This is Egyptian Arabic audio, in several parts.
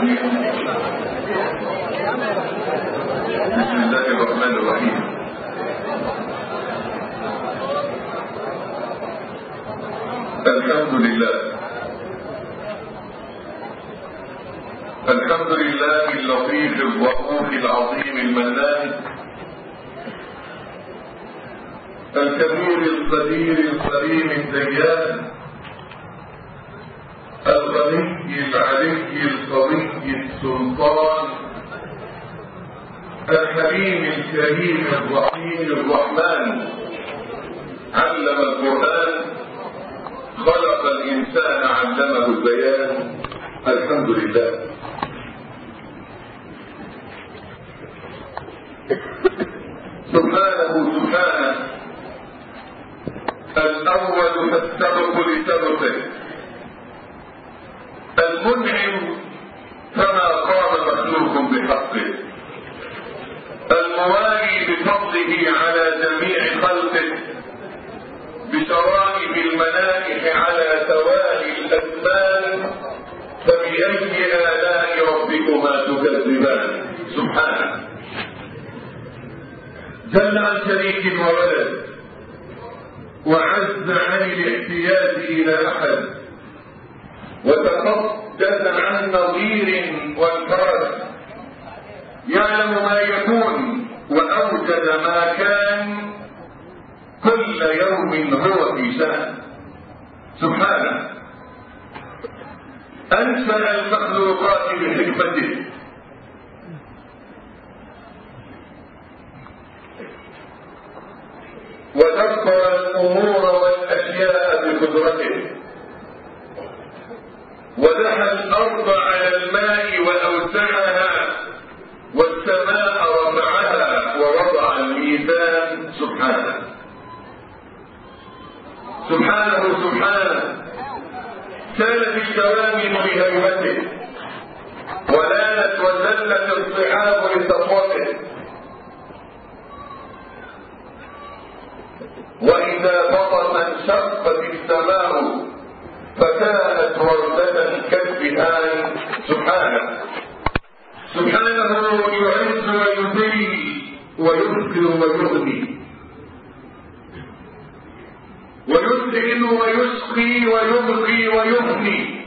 بسم الله الرحمن الرحيم الحمد لله الحمد لله اللطيف الرؤوف العظيم المنان الكبير القدير الكريم الديان الغني العلي القوي السلطان الحليم الكريم الرحيم الرحمن علم القرآن خلق الإنسان علمه البيان الحمد لله سبحانه سبحانه الأول فالسبق لسبقه المنعم فما قام مخلوق بحقه الموالي بفضله على جميع خلقه بشرائب الملائكة على توالي الأزمان فبأي آلاء ربكما تكذبان سبحانه جل عن شريك وولد وعز عن الاحتياج إلى أحد وتقدس عن نظير والفرد يعلم ما يكون وأوجد ما كان كل يوم هو في شأن سبحانه أنشأ المخلوقات بحكمته ودبر الأمور والأشياء بقدرته ودحى الأرض على الماء وأوسعها والسماء رفعها ووضع الميزان سبحانه سبحانه سبحانه كانت الشوامل بهيبته ولانت وزلت الصعاب لسطوته واذا بطن انشقت السماء فكانت وردة كالبهان سبحانه سبحانه يعز ويذل ويذكر ويغني ويسعد ويسقي ويبقي ويغني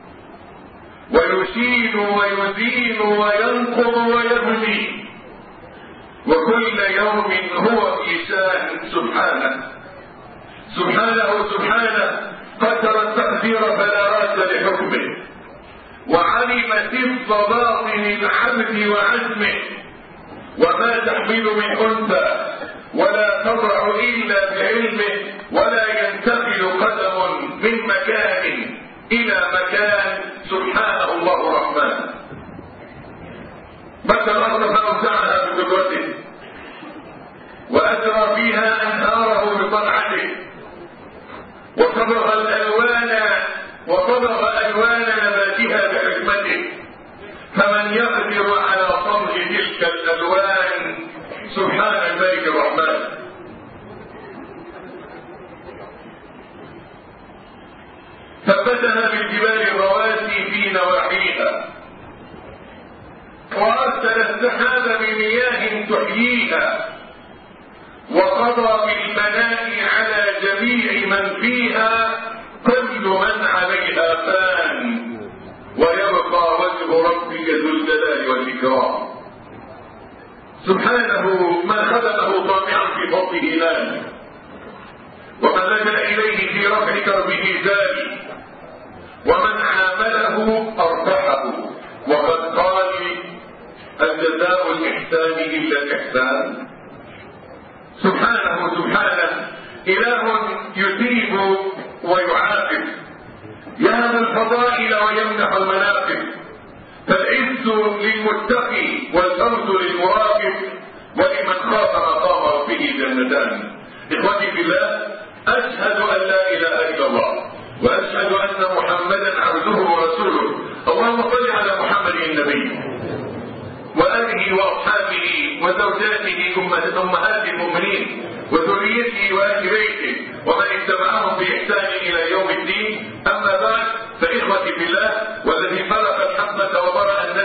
ويشيل ويزين وينقض ويبني وكل يوم هو في شان سبحانه سبحانه سبحانه قدر التقدير فلا راد لحكمه وعلم سر باطن العبد وعزمه وما تحمل من انثى ولا تضع الا بعلمه ولا ينتقل قدم من مكان الى مكان سبحانه الله الرحمن مد الارض فاوسعها بقدرته واجرى فيها انهاره بطلعته وصبغ الالوان وصبغ الوان نباتها بحكمته فمن يقدر على صبغ تلك الالوان سبحان الملك الرحمن ثبتها بالجبال الرواسي في نواحيها وارسل السحاب بمياه تحييها وقضى بالبناء على جميع من فيها كل من عليها فان ويبقى وجه ربك ذو الجلال والاكرام سبحانه من خلقه طامعا في فضله نال ومن لجا اليه في رفع كربه زال ومن عامله ارتاحه وقد قال الجزاء الاحسان الا الاحسان سبحانه سبحانه اله يثيب ويعاقب يهب الفضائل ويمنح المناقب فالعز للمتقي والفوز للمراقب ولمن خاف مقام ربه جنتان اخوتي في الله اشهد ان لا اله الا الله واشهد ان محمدا عبده ورسوله اللهم صل على محمد النبي واله واصحابه وزوجاته امهات المؤمنين وذريته واهل بيته ومن اتبعهم باحسان الى يوم الدين اما بعد فاخوتي في الله والذي خلق الحبه وبرا الناس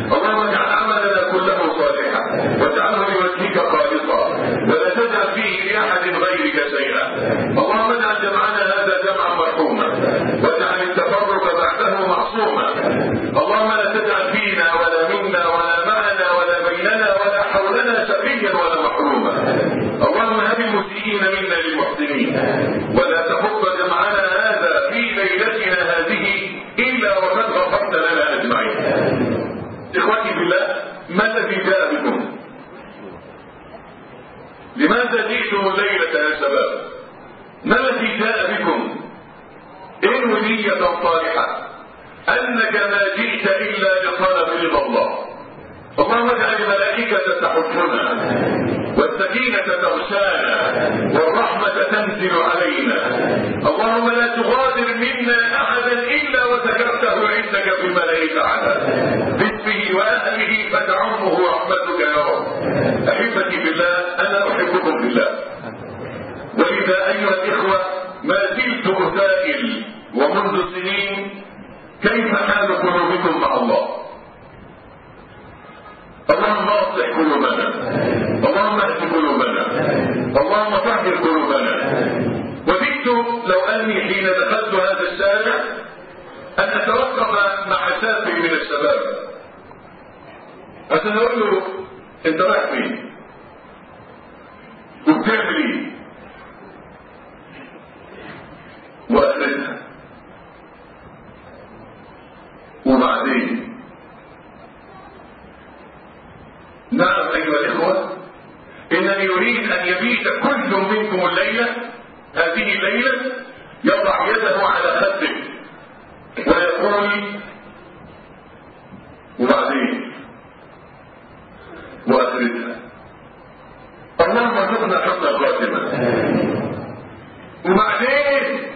اللهم اجعل عملنا كله صالحا واجعله لوجهك خالصا ولا تجعل فيه لاحد غيرك شيئا اللهم اجعل جمعنا هذا جمعا مرحوما واجعل التفرق بعده معصوما اللهم لا تجعل فينا ولا منا ولا معنا ولا بيننا ولا حولنا شقيا ولا محروما اللهم هب المسيئين منا للمحسنين ولا تحط جمعنا هذا في ليلتنا هذه الا وقد غفرت لنا اجمعين اخوتي بالله ما الذي جاء بكم لماذا جئتم الليلة يا شباب ما الذي جاء بكم انو نية صالحة انك ما جئت الا لطلب رضا الله اللهم اجعل الملائكة تحفنا والسكينة تغشانا والرحمة تنزل علينا اللهم لا تغادر منا احدا الا وذكرته عندك في الملأ الاعلى باسمه واهله فتعمه رحمتك يا رب احبتي بالله انا احبكم بالله ولذا ايها الاخوة ما زلت اسائل ومنذ سنين كيف حال قلوبكم مع الله اللهم اصلح قلوبنا اللهم اهد قلوبنا اللهم طهر قلوبنا وددت لو اني حين دخلت هذا الشارع ان اتوقف مع شاب من الشباب عشان اقول له انت رايح فين وبتعمل ايه واخرتها وبعدين نعم ايها الاخوه انني اريد ان يبيت كل منكم الليله هذه الليله يضع يده على خده ويقول وبعدين واخرتها اللهم ارزقنا حسن الخاتمه وبعدين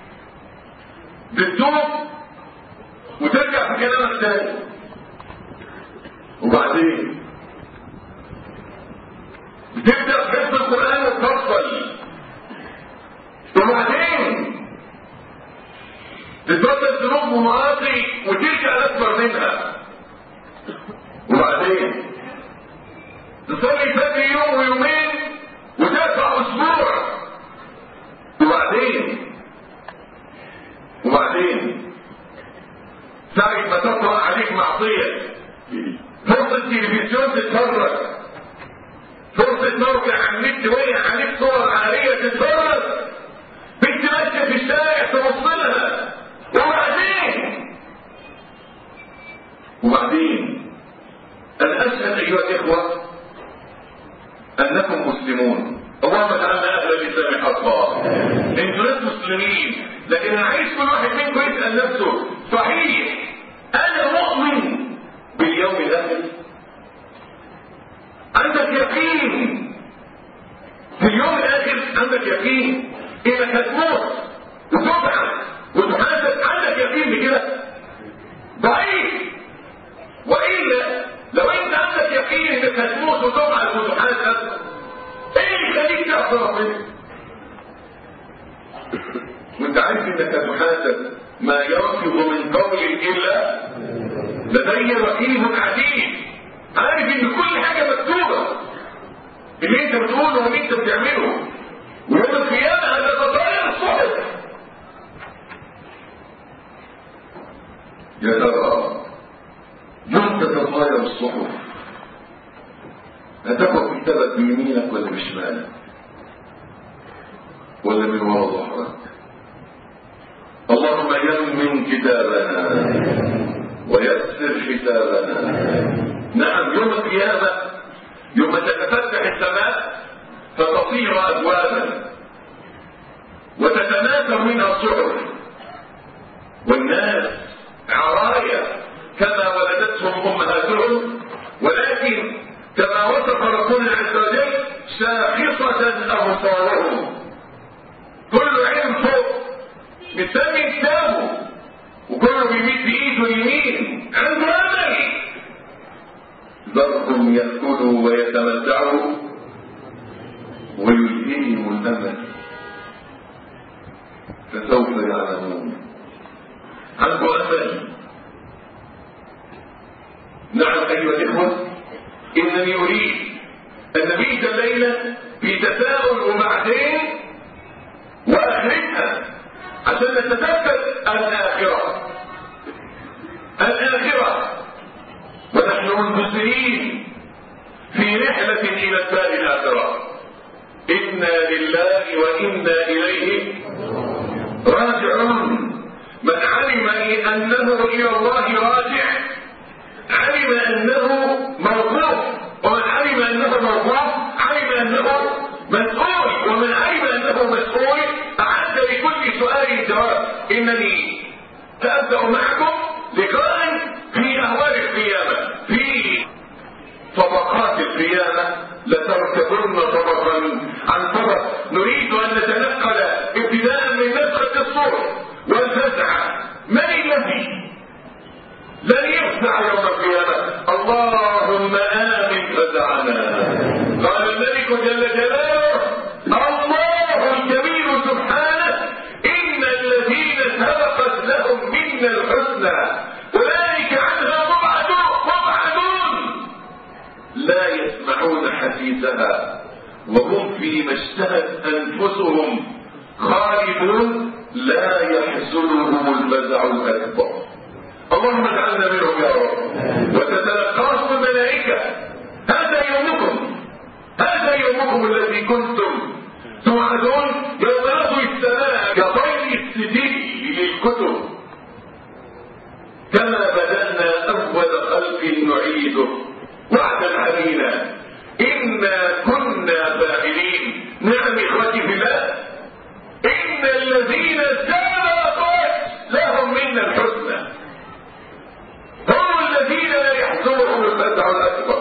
بتتوب وترجع في كلامك تاني وبعدين بتبدا في حفظ القران وتفصل وبعدين تتبدل ذنوب ومعاصي وترجع اكبر منها وبعدين تصلي فجر يوم ويومين وتدفع اسبوع وبعدين وبعدين ساعة ما تطلع عليك معصية فرصة تلفزيون تتفرج فرصة موقع على النت وقع عليك صور عارية تتفرج بنت ماشية في الشارع توصلها وبعدين وبعدين أنا أشهد أيها الإخوة أنكم مسلمون اللهم اجعلنا أهل الإسلام حقا أنتم ناس مسلمين لكن أنا عايز كل واحد منكم يسأل نفسه صحيح أنا مؤمن باليوم الآخر عندك يقين في اليوم الآخر عندك يقين إنك هتموت وتبعث وتحاسب عندك يقين بكده ضعيف وإلا لو أنت عندك يقين إنك هتموت وتبعث وتحاسب إيه اللي يخليك تعصي ربنا؟ وأنت عارف إنك هتحاسب ما يرفض من قول إلا لدي رقيب عتيد عارف ان كل حاجة مكتوبة اللي انت بتقوله واللي انت بتعمله ويوم القيامة هتتطاير الصحف يا ترى يوم تتطاير الصحف هتاخد كتابك بيمينك ولا بشمالك ولا من وراء ظهرك اللهم يمن كتابنا ويسر حسابنا نعم يوم القيامة يوم تتفتح السماء فتصير أبوابا وتتناثر منها الصحف والناس عرايا كما ولدتهم أمهاتهم ولكن كما وصف ربنا عز وجل شاخصة أبصارهم كل عين فوق مستني كتابه وكله بيمد بايده اليمين عنده امل ذرهم ياكلوا ويتمتعوا ويلهيهم الامل فسوف يعلمون عنده امل نعم أيها الإخوة إنني أريد أن نبيت الليلة في تساؤل وبعدين وآخرتها عشان نتذكر الآخرة الآخرة ونحن منتسرين في رحلة إلى الدار الآخرة إنا لله وإنا إليه راجعون من علم أنه إلى الله راجع علم أنه موقوف ومن علم أنه موقوف علم أنه مسؤول ومن علم أنه مسؤول أعد لكل سؤال جواب إنني سأبدأ معكم لقاء في أهوال القيامة في طبقات القيامة لتركبن طبقا عن طبق نريد أن نتنقل ابتداء من نفخة الصور والفزع من الذي لن يفزع يوم القيامة اللهم آمن فزعنا قال الملك جل جلاله الله الكبير سبحانه إن الذين سبقت لهم منا الحسنى أولئك عنها مبعدون لا يسمعون حديثها وهم فيما اشتهت أنفسهم خالدون لا يحزنهم الفزع الأكبر اللهم اجعلنا منهم يا رب وتتلقاهم الملائكة هذا يومكم هذا يومكم الذي كنتم توعدون يوم نطوي السماء كطي السجل للكتب كما بدأنا أول خلق نعيده وعدا علينا إنا كنا فاعلين نعم إخوتي في الله إن الذين سبقت لهم منا الحسنى هم الذين لا يحزنهم الفزع الأكبر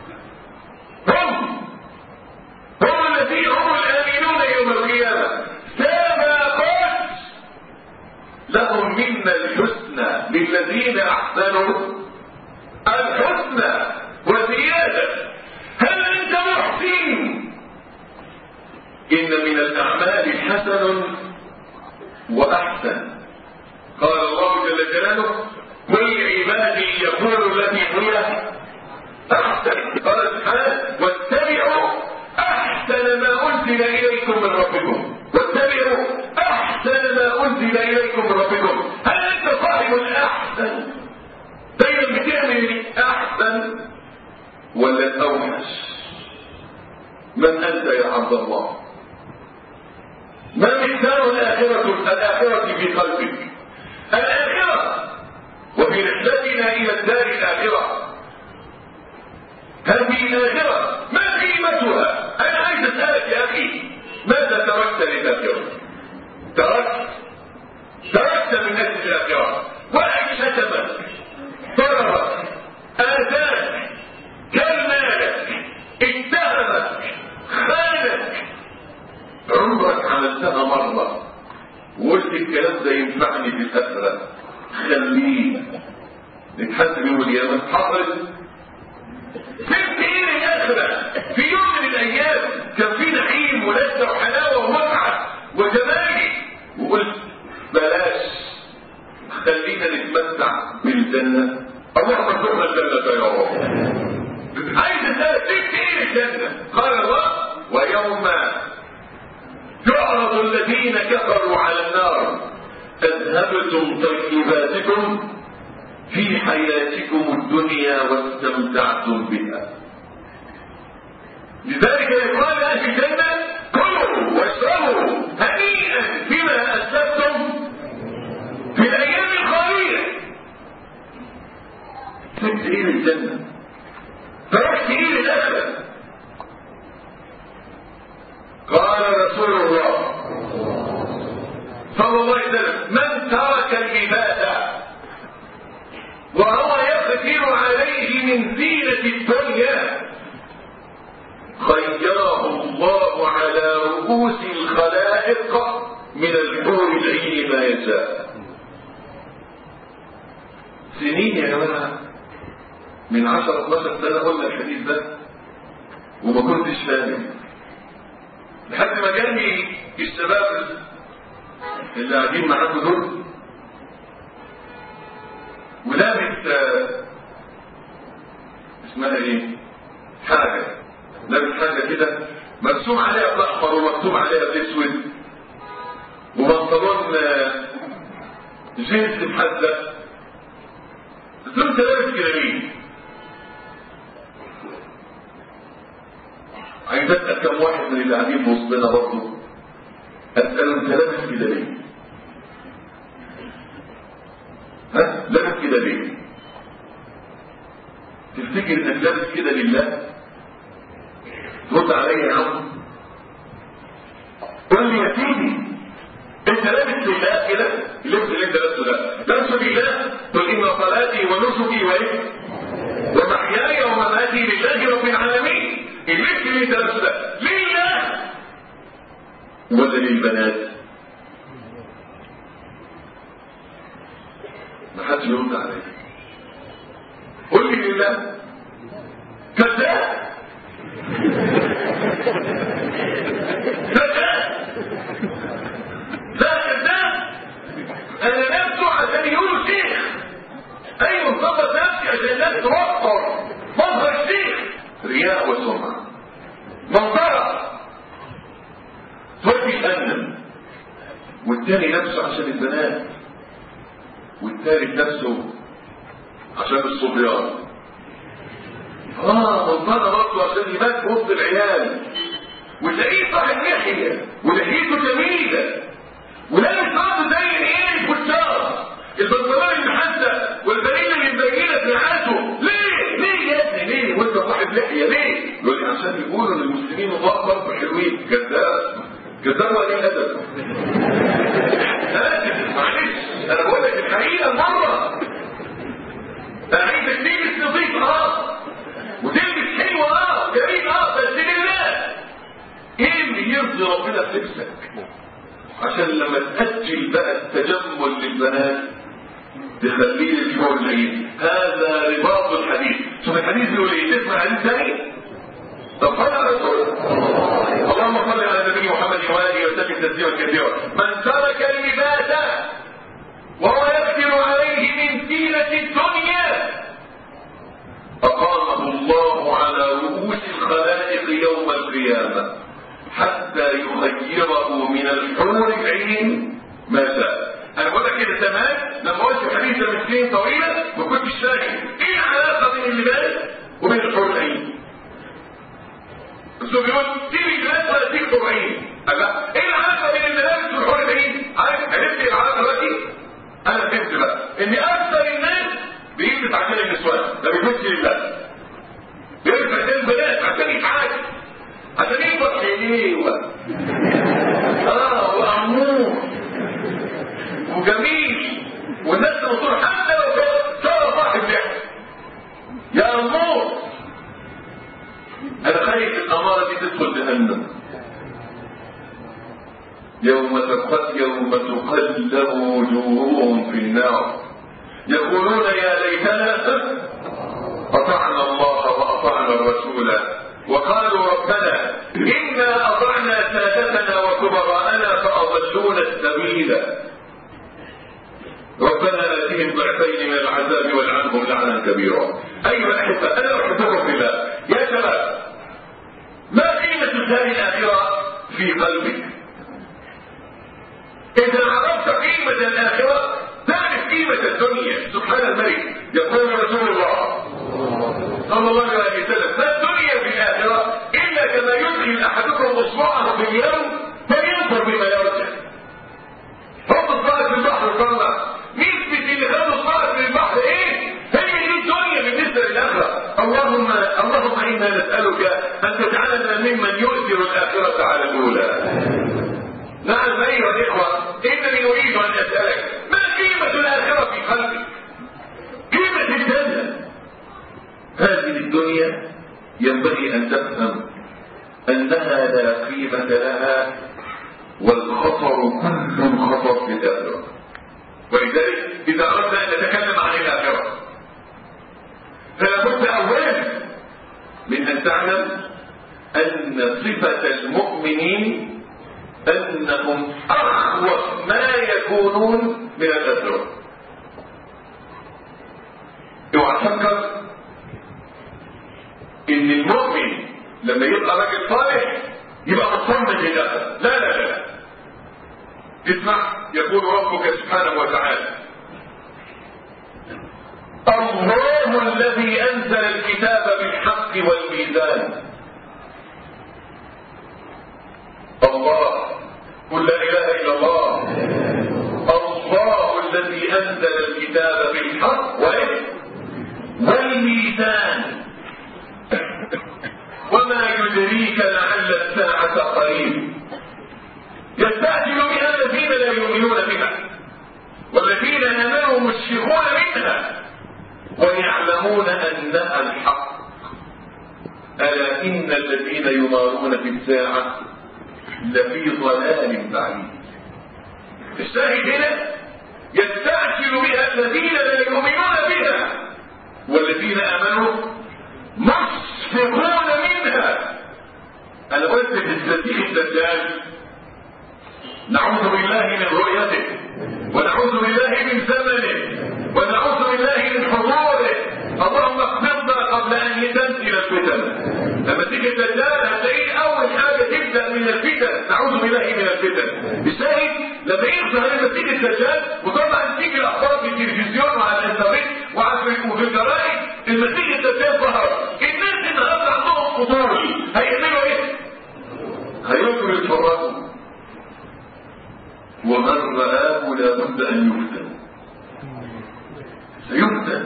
هم هم الذين هم الآمنون يوم القيامة سبقت لهم منا الحسنى للذين أحسنوا الحسنى وزيادة هل أنت محسن إن من الأعمال حسن وأحسن قال الله جل جلاله قل عبادي يقول التي هي أحسن قال سبحانه واتبعوا أحسن ما أنزل إليكم من ربكم واتبعوا أحسن ما أنزل إليكم من ربكم هل أنت صاحب الأحسن دايما بتعمل أحسن ولا الأوحش من أنت يا عبد الله ما مقدار الآخرة الآخرة في قلبك الآخرة وفي رحلتنا إلى الدار الآخرة هذه الآخرة ما قيمتها أنا عايز أسألك يا أخي ماذا تركت للآخرة تركت تركت من أجل الآخرة واحد شتمك ضربك آذاك كل مالك اتهمك خانك عمرك عملتها مرة وقلت الكلام ده ينفعني في الآخرة خليه نتحسب يوم القيامة حصل سبت ايه الآخرة في يوم من الأيام كان في نعيم ولذة وحلاوة ومتعة وجمال وقلت بلاش خلينا نتمتع بالجنة اللهم ارزقنا الجنة يا رب عايز اسألك سبت ايه الجنة قال الله ويوم يعرض الذين كفروا على النار اذهبتم طيباتكم في حياتكم الدنيا واستمتعتم بها لذلك يقال اهل الجنه كلوا واشربوا هنيئا بما اسلفتم في الايام الخاليه سبت ايه للجنه تركت ايه للاخره قال رسول الله صلى الله عليه وسلم من ترك العبادة وهو يقدر عليه من زينة الدنيا خيره الله على رؤوس الخلائق من الحور العين ما يشاء سنين يا جماعة من 10 12 سنة قلنا الحديث ده وما كنتش فاهم لحد ما جاني الشباب اللي قاعدين معاكم دول ولابس اسمها ايه حاجة لابس حاجة كده مرسوم عليها باحمر ومكتوب عليها باسود وبنطلون جينز محزق قلت له انت لابس كده ليه؟ عايز اسال كم واحد من اللي قاعدين في وسطنا برضه اساله انت لابس كده ليه؟ ها؟ لابس كده ليه؟ تفتكر انك لابس كده لله؟ رد عليا يا عم قول لي يا سيدي انت لابس لله كده اللبس اللي انت لابسه ده لابسه لله قل ان صلاتي ونسكي وايه ومحياي ومماتي لله رب العالمين اللبس اللي انت لابسه ده لله ولا للبنات ما حدش يرد عليا قل لي لله كذاب كذاب لا كذاب انا نفسه عشان يقولوا شيخ ايوه مظبط نفسي عشان الناس توقر مظهر الشيخ رياء وسمعه منظره تودي جهنم والتاني نفسه عشان البنات والتالت نفسه عشان الصبيان اه منظره برضه عشان يبات في وسط العيال وتلاقيه صاحب لحيه ولحيته جميله ولابس برضه زي الايه الفشار البنطلون المحزق والبنين اللي مبينه دراعاته ليه ليه يا ابني ليه وانت صاحب لحيه ليه يقول لي عشان يقولوا ان المسلمين الله برضه حلوين كذاب كذاب ولا ادب معلش انا بقول لك الحقيقه مره انا عايزك تلبس نظيف اه وتلبس حلو اه جميل اه بس لله ايه اللي يرضي ربنا في لبسك عشان لما تأجل بقى التجمل للبنات تخليه الحور العيد هذا رباط الحديث شوف الحديث بيقول ايه تسمع حديث ثاني طب صلى على رسول اللهم صل على النبي محمد واله وسلم تسليما كثيرا من ترك اللباس وهو يقدر عليه من زينة الدنيا أقامه الله على رؤوس الخلائق يوم القيامة حتى يخيره من الحور العين ما شاء انا بقول لك كده زمان لما قلت حديث من سنين طويله ما كنتش فاهم ايه العلاقه بين اللباس وبين الحور العين بس هو بيقول تيجي اللباس ولا تيجي حور عين لا ايه العلاقه بين اللباس والحور العين عارف عرفت ايه العلاقه دلوقتي انا فهمت بقى ان اكثر الناس بيلبس عشان النسوان ما بيلبسش لله بيلبس عشان البنات عشان يتعاكس عشان يفضل حليوة اه وامور وجميل والناس تنصر حتى لو صار صاحب لحم يا امور انا خايف الاماره دي تدخل جهنم يوم تقد يوم تقلب وجوههم في النار يقولون يا ليتنا اطعنا الله واطعنا الرسول وقالوا ربنا إنا أطعنا سادتنا وكبراءنا فأضلونا السبيل ربنا آتهم ضعفين من العذاب والعنهم لعنا كبيرا أيها الأحبة أنا أحبكم في الله يا شباب ما قيمة الدار الآخرة في قلبك إذا عرفت قيمة الآخرة تعرف قيمة الدنيا سبحان الملك يقول رسول الله صلى الله عليه وسلم ما الدنيا في الآخرة إلا كما يدخل أحدكم إصبعه في اليوم فينظر بما يرجع حط إصبعك في البحر وطلع نسبة اللي خدوا إصبعك في البحر إيه؟ هي دي الدنيا بالنسبة للآخرة اللهم اللهم إنا نسألك أن تجعلنا ممن يؤثر الآخرة على الأولى نعم أيها الإخوة إنني أريد أن أسألك ما قيمة الآخرة في قلبك؟ قيمة الجنة هذه الدنيا ينبغي أن تفهم أنها لا قيمة لها والخطر كل خطر في الآخرة ولذلك إذا أردنا أن نتكلم عن الآخرة فلا بد أولا من أن تعلم أن صفة المؤمنين أنهم أخوف ما يكونون من الآخرة. 'اوعى تفكر ان ان المؤمن لما يبقى راجل صالح يبقى مطمن لله لا لا لا اسمع يقول ربك سبحانه وتعالى الله الذي انزل الكتاب بالحق والميزان الله قل لا اله الا الله الله الذي انزل الكتاب بالحق والميزان وما يدريك لعل الساعة قريب يستعجل بها الذين لا يؤمنون بها والذين امنوا مشفقون منها ويعلمون انها الحق الا ان الذين يمارون في الساعه لفي ضلال بعيد الشاهد هنا يستعجل بها الذين لا يؤمنون بها والذين امنوا مشفقون منها انا قلت في الصديق الدجال نعوذ بالله من رؤيته ونعوذ بالله من زمنه ونعوذ بالله من حضوره اللهم اقبضنا قبل ان تنزل الفتن لما تيجي الدجال هتلاقيه اول حاجه تبدا من الفتن نعوذ بالله من الفتن الشاهد لما يظهر لما تيجي الدجال وطبعا تيجي الاخبار في التلفزيون وعلى الانترنت وعلى وفي الجرايد لما تيجي الدجال ظهر الناس النهارده عندهم فضول هيعملوا ايه؟ هيقفوا يتفرجوا ومن رآه لابد أن يفتن سيفتن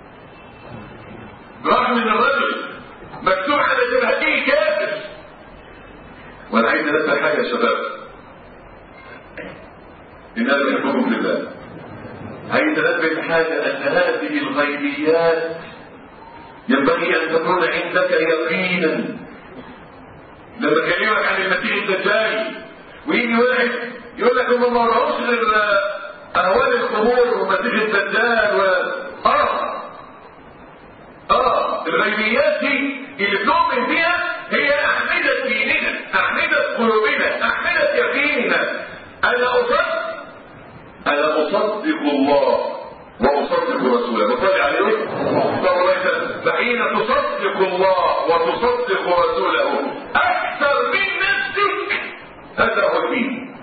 برغم من الرجل مكتوب على جبهته كافر وانا عايز انبه حاجه يا شباب ان انا بحبكم لله عايز انبه حاجه ان هذه الغيبيات ينبغي ان تكون عندك يقينا لما اكلمك عن المسيح الدجال ويجي واحد يقول لك هم ما وراهوش غير اهوال القبور ومسيح الدجال و اه اه الغيبيات دي اللي تؤمن بها هي اعمده ديننا اعمده قلوبنا اعمده يقيننا انا اصدق انا اصدق الله واصدق رسوله بصلي عليه صلى الله عليه وسلم فحين تصدق الله وتصدق رسوله اكثر من نفسك هذا هو الدين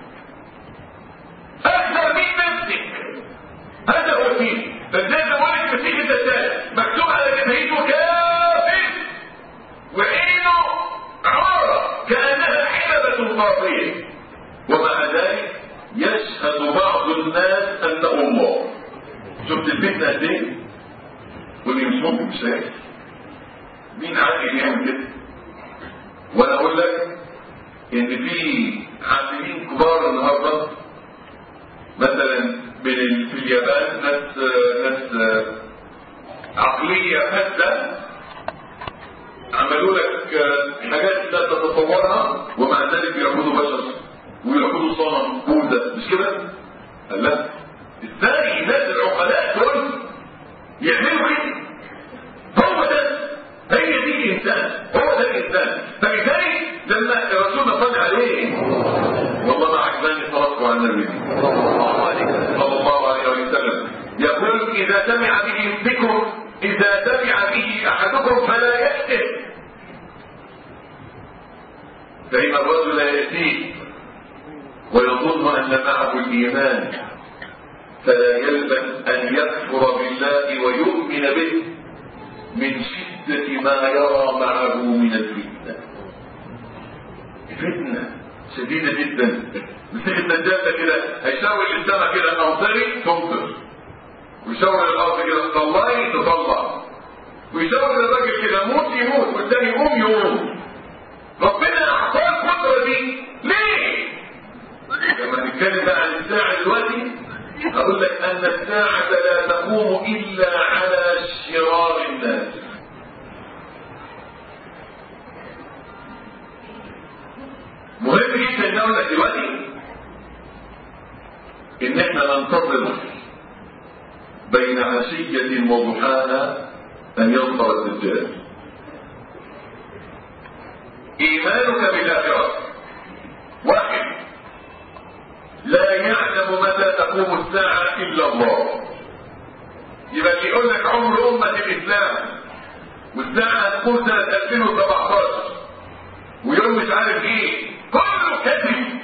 اكثر من نفسك هذا هو الدين فازاي زوجك مسيح الدجال مكتوب على جبهته كافر وعينه عارة كأنها حلبة طافية ومع ذلك يشهد بعض الناس أنه الله شفت الفتنة قد ايه؟ واللي مش ممكن مش شايف مين عاقل يعمل كده؟ وانا اقول لك ان في عاملين كبار النهارده مثلا في اليابان ناس ناس عقليه فاسده عملوا لك حاجات لا تتصورها ومع ذلك بيعبدوا بشر ويعبدوا صنم بوذا مش كده؟ قال لا ازاي الناس العقلاء دول يعملوا كده؟ هو ده هي دي الانسان هو ده الانسان فلذلك لما الرسول صلى عليه والله ما عجباني صلاتكم على النبي صلى الله عليه وسلم يقول اذا سمع به بكم اذا سمع به احدكم فلا يكتب فان الرجل ياتيه ويظن ان معه الايمان فلا يلبث ان يكفر بالله ويؤمن به من شدة ما يرى معه من الفتنة فتنة شديدة جدا مثل الدجال ده كده هيشاور السماء كده امطري تمطر ويشاور الارض كده طلعي تطلع ويشاور الراجل كده موت يموت والتاني يقوم يقوم ربنا اعطاه القدرة دي ليه؟ لما نتكلم بقى عن الساعة دلوقتي أقول لك أن الساعة لا تقوم إلا على شرار الناس مهم جدا ان اقول لك دلوقتي ان احنا ننتظر بين عشية وضحاها ان يظهر الدجال ايمانك بالاخرة واحد لا يعلم متى تقوم الساعة الا الله يبقى اللي يقول لك عمر امة الاسلام والساعة هتكون سنة 2017 ويوم مش عارف ايه كله كذب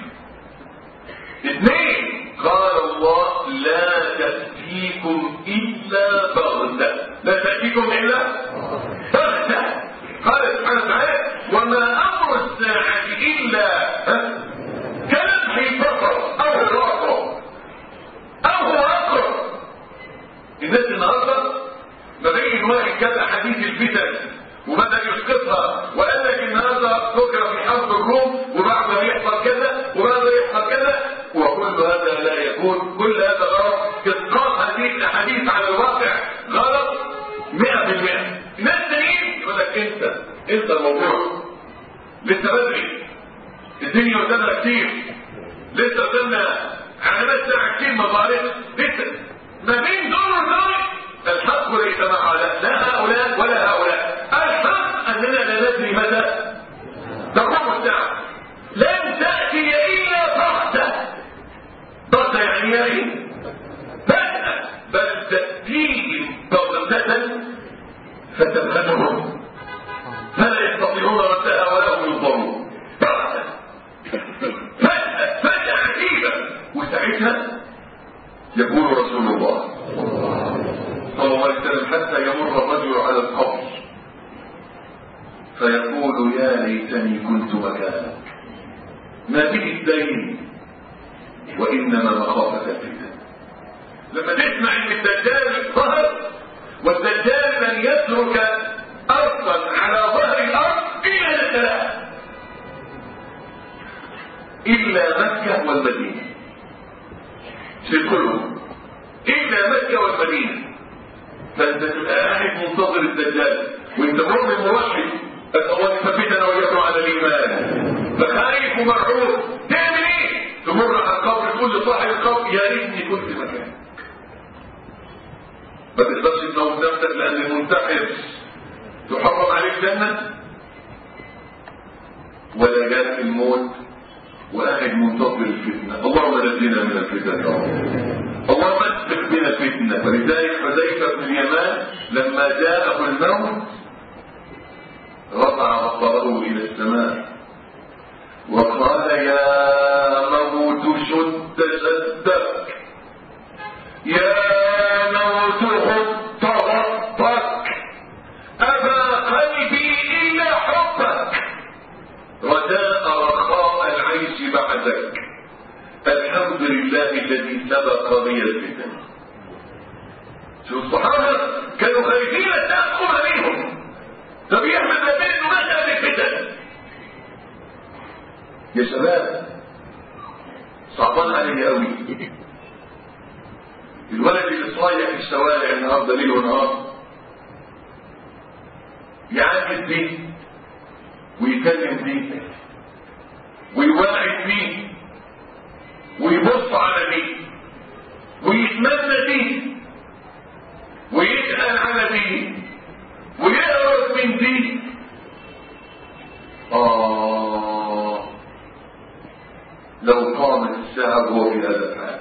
اثنين قال الله لا تأتيكم إلا بغتة لا تأتيكم إلا بغتة قال سبحانه وتعالى وما أمر الساعة إلا كلمح البصر أو الرأس أو هو أقرب الناس النهارده ما بين واحد كتب حديث الفتن وبدا يسقطها وقال لك النهارده بكره في حرب الروم وبعد ما يحصل كذا وبعد ما يحصل كذا وكل هذا لا يكون كل هذا غلط اسقاط هذه الاحاديث على الواقع غلط 100% ناس تانيين يقول لك انت انت الموضوع لسه بدري الدنيا قدامنا كتير لسه قدامنا علامات ساعه كتير ما ظهرتش لسه ما بين دول ودول الحق ليس مع لا, لا هؤلاء ولا هؤلاء الحق اننا لا ندري متى تقوم الساعه لن تاتي الا بغته بغته يعني ايه بل بل تاتيهم بغته فتبهتهم فلا يستطيعون ردها ولا هم ينظرون بغته فجاه فجاه عجيبه وساعتها يقول رسول الله صلى الله عليه وسلم حتى يمر الرجل على القبر فيقول يا ليتني كنت مكانك ما به الدين وانما مخافه الفتن لما تسمع ان الدجال ظهر والدجال لن يترك ارضا على ظهر الارض الا الثلاث الا مكه والمدينه في كلهم الا مكه والمدينه فانت تبقى قاعد منتظر الدجال وانت مؤمن موحد الله ثبتنا واياكم على الايمان فخايف ومرعوب تعمل ايه؟ تمر على القبر تقول لصاحب القبر يا ريتني كنت مكانك ما تقدرش تموت نفسك لان المنتحر تحرم عليه الجنه ولا جاء الموت وقاعد منتظر الفتنه اللهم نجينا من الفتن يا رب اللهم اسبق بنا فتنة ولذلك حذيفة بن اليمان لما جاءه الموت رفع بصره إلى السماء وقال يا موت شد شدك يا موت غط غطك أبى قلبي إلا حبك رجاء رخاء العيش بعدك الحمد لله الذي سبق بي الفتن شوف الصحابة كانوا خايفين تأخذ عليهم طب يحمد ربنا انه مات الفتن يا شباب صعبان علي قوي الولد اللي صايح في الشوارع النهارده ليل ونهار يعاكس دي ويكلم دي ويوعد دي ويبص على دي ويتمنى دي ويسأل على دي ويقرب من دي آه لو قامت الساعة وهو في هذا الحال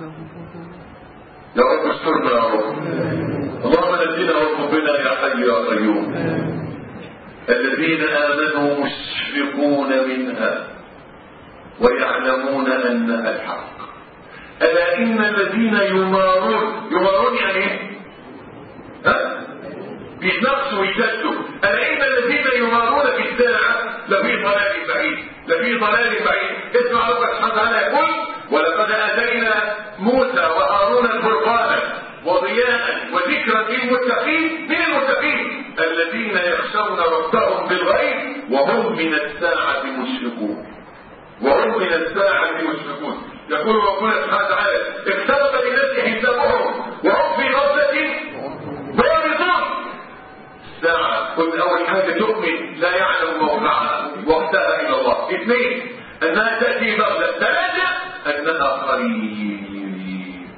يا رب استرنا يا رب اللهم نجينا وارحم يا حي يا قيوم الذين آمنوا مشفقون منها ويعلمون انها الحق الا ان الذين يمارون يمارون يعني ايه ها بيتنقصوا ويجدوا الا ان الذين يمارون في الساعه لفي ضلال بعيد لفي ضلال بعيد اسمع ربك سبحانه وتعالى يقول ولقد اتينا موسى وهارون الفرقان وضياء وذكرا للمتقين من المتقين الذين يخشون ربهم بالغيب وهم من الساعه مشفقون وهم من الساعة مشركون يقول ربنا سبحانه وتعالى اقترب للناس حسابهم وهم في غفلة معرضون الساعة قلت أول حاجة تؤمن لا يعلم موقعها وقتها إلا الله اثنين أنها تأتي بغلة ثلاثة أنها قريب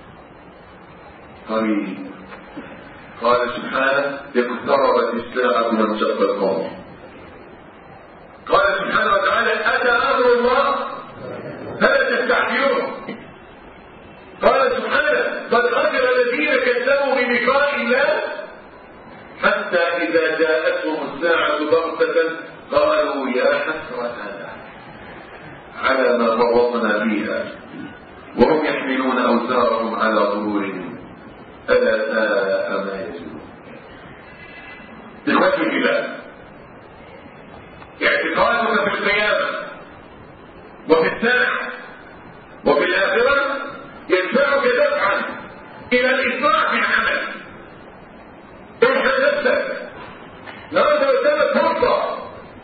قريب قال سبحانه اقتربت الساعة وانشق القمر قال سبحانه وتعالى أتى أمر الله فلا تستعجلون قال سبحانه قد خسر الذين كذبوا بلقاء الله حتى إذا على ما فرطنا فيها وهم يحملون أوزارهم على ظهورهم ألا ساء ما يزنون إخوتي الإله اعتقادك في القيامة وفي الساعة وفي الآخرة يدفعك دفعا إلى الإسراع في العمل احنا نفسك النهارده قدامك فرصة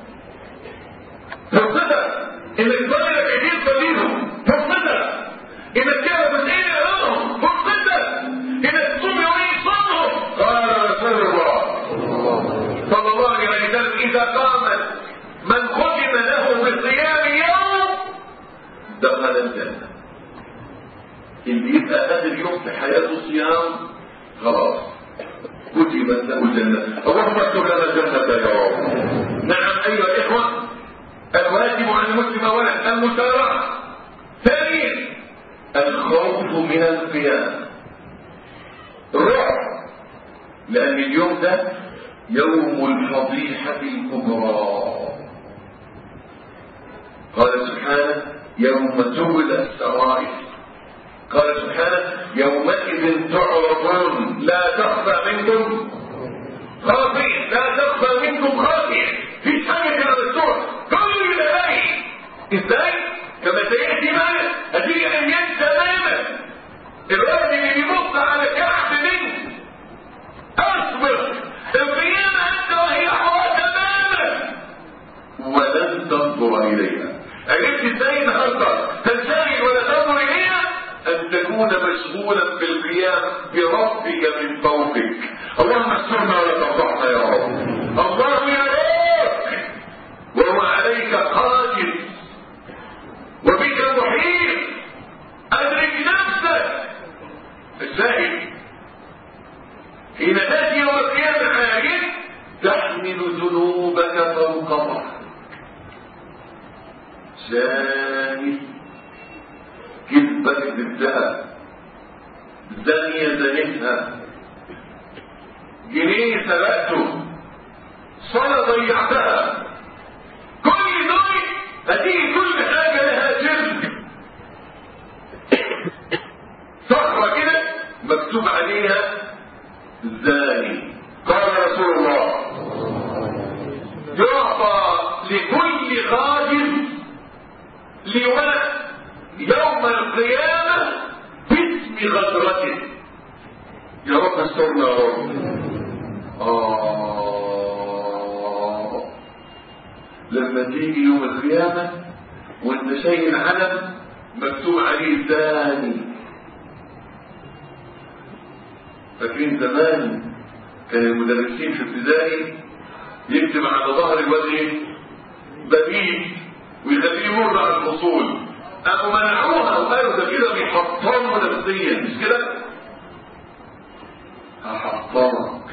فرصتك انك تضيع كثير قليلهم فرصتك انك تعرف الايه امامهم فرصتك انك تصوم يومين صومهم قال رسول الله صلى الله عليه وسلم اذا قامت من ختم له بصيام يوم دخل الجنه اللي يبقى قادر يوم في حياته صيام خلاص كتبت له الجنة اللهم اكتب لنا الجنة يا رب نعم أيها الإخوة الواجب على المسلم أولا المسارعة ثانيا الخوف من القيامة الرعب لأن اليوم ده يوم الفضيحة الكبرى قال سبحانه يوم تبل السرائر قال سبحانه يومئذ تعرضون لا تخفى منكم خافية لا تخفى منكم خافية في حاجة كده مفتوح كل ده باين ازاي؟ كما سيأتي معنا هذه أيام تماما الراجل اللي بيبص على كعب منه اصبر القيامة أنت وهي حوار تماما ولن تنظر إليها عرفت ازاي النهارده تنشغل ولا تنظر إليها أن تكون مشغولا بالقيام بربك من فوقك اللهم استرنا ولا تفضحنا يا رب الله يراك وهو عليك قادر وبك محيط أدرك نفسك الزاهد حين تأتي يوم القيامة عاجل تحمل ذنوبك فوق ظهرك زاني كذبة كذبتها زانية زانتها جنيه سرقته صلاة ضيعتها كل دول هتيجي كل حاجة لها جرم صخرة كده مكتوب عليها زاني قال رسول الله يعطى لكل غادر لواء يوم القيامة باسم غدرته يا رب استرنا يا رب آه لما تيجي يوم القيامة وانت شايل علم مكتوب عليه زاني فاكرين زمان كان المدرسين في ابتدائي يكتب على ظهر الوجه بديل ويخليه يمر على الفصول قاموا منعوها وقالوا ده كده بيحطموا نفسيا مش كده؟ هحطمك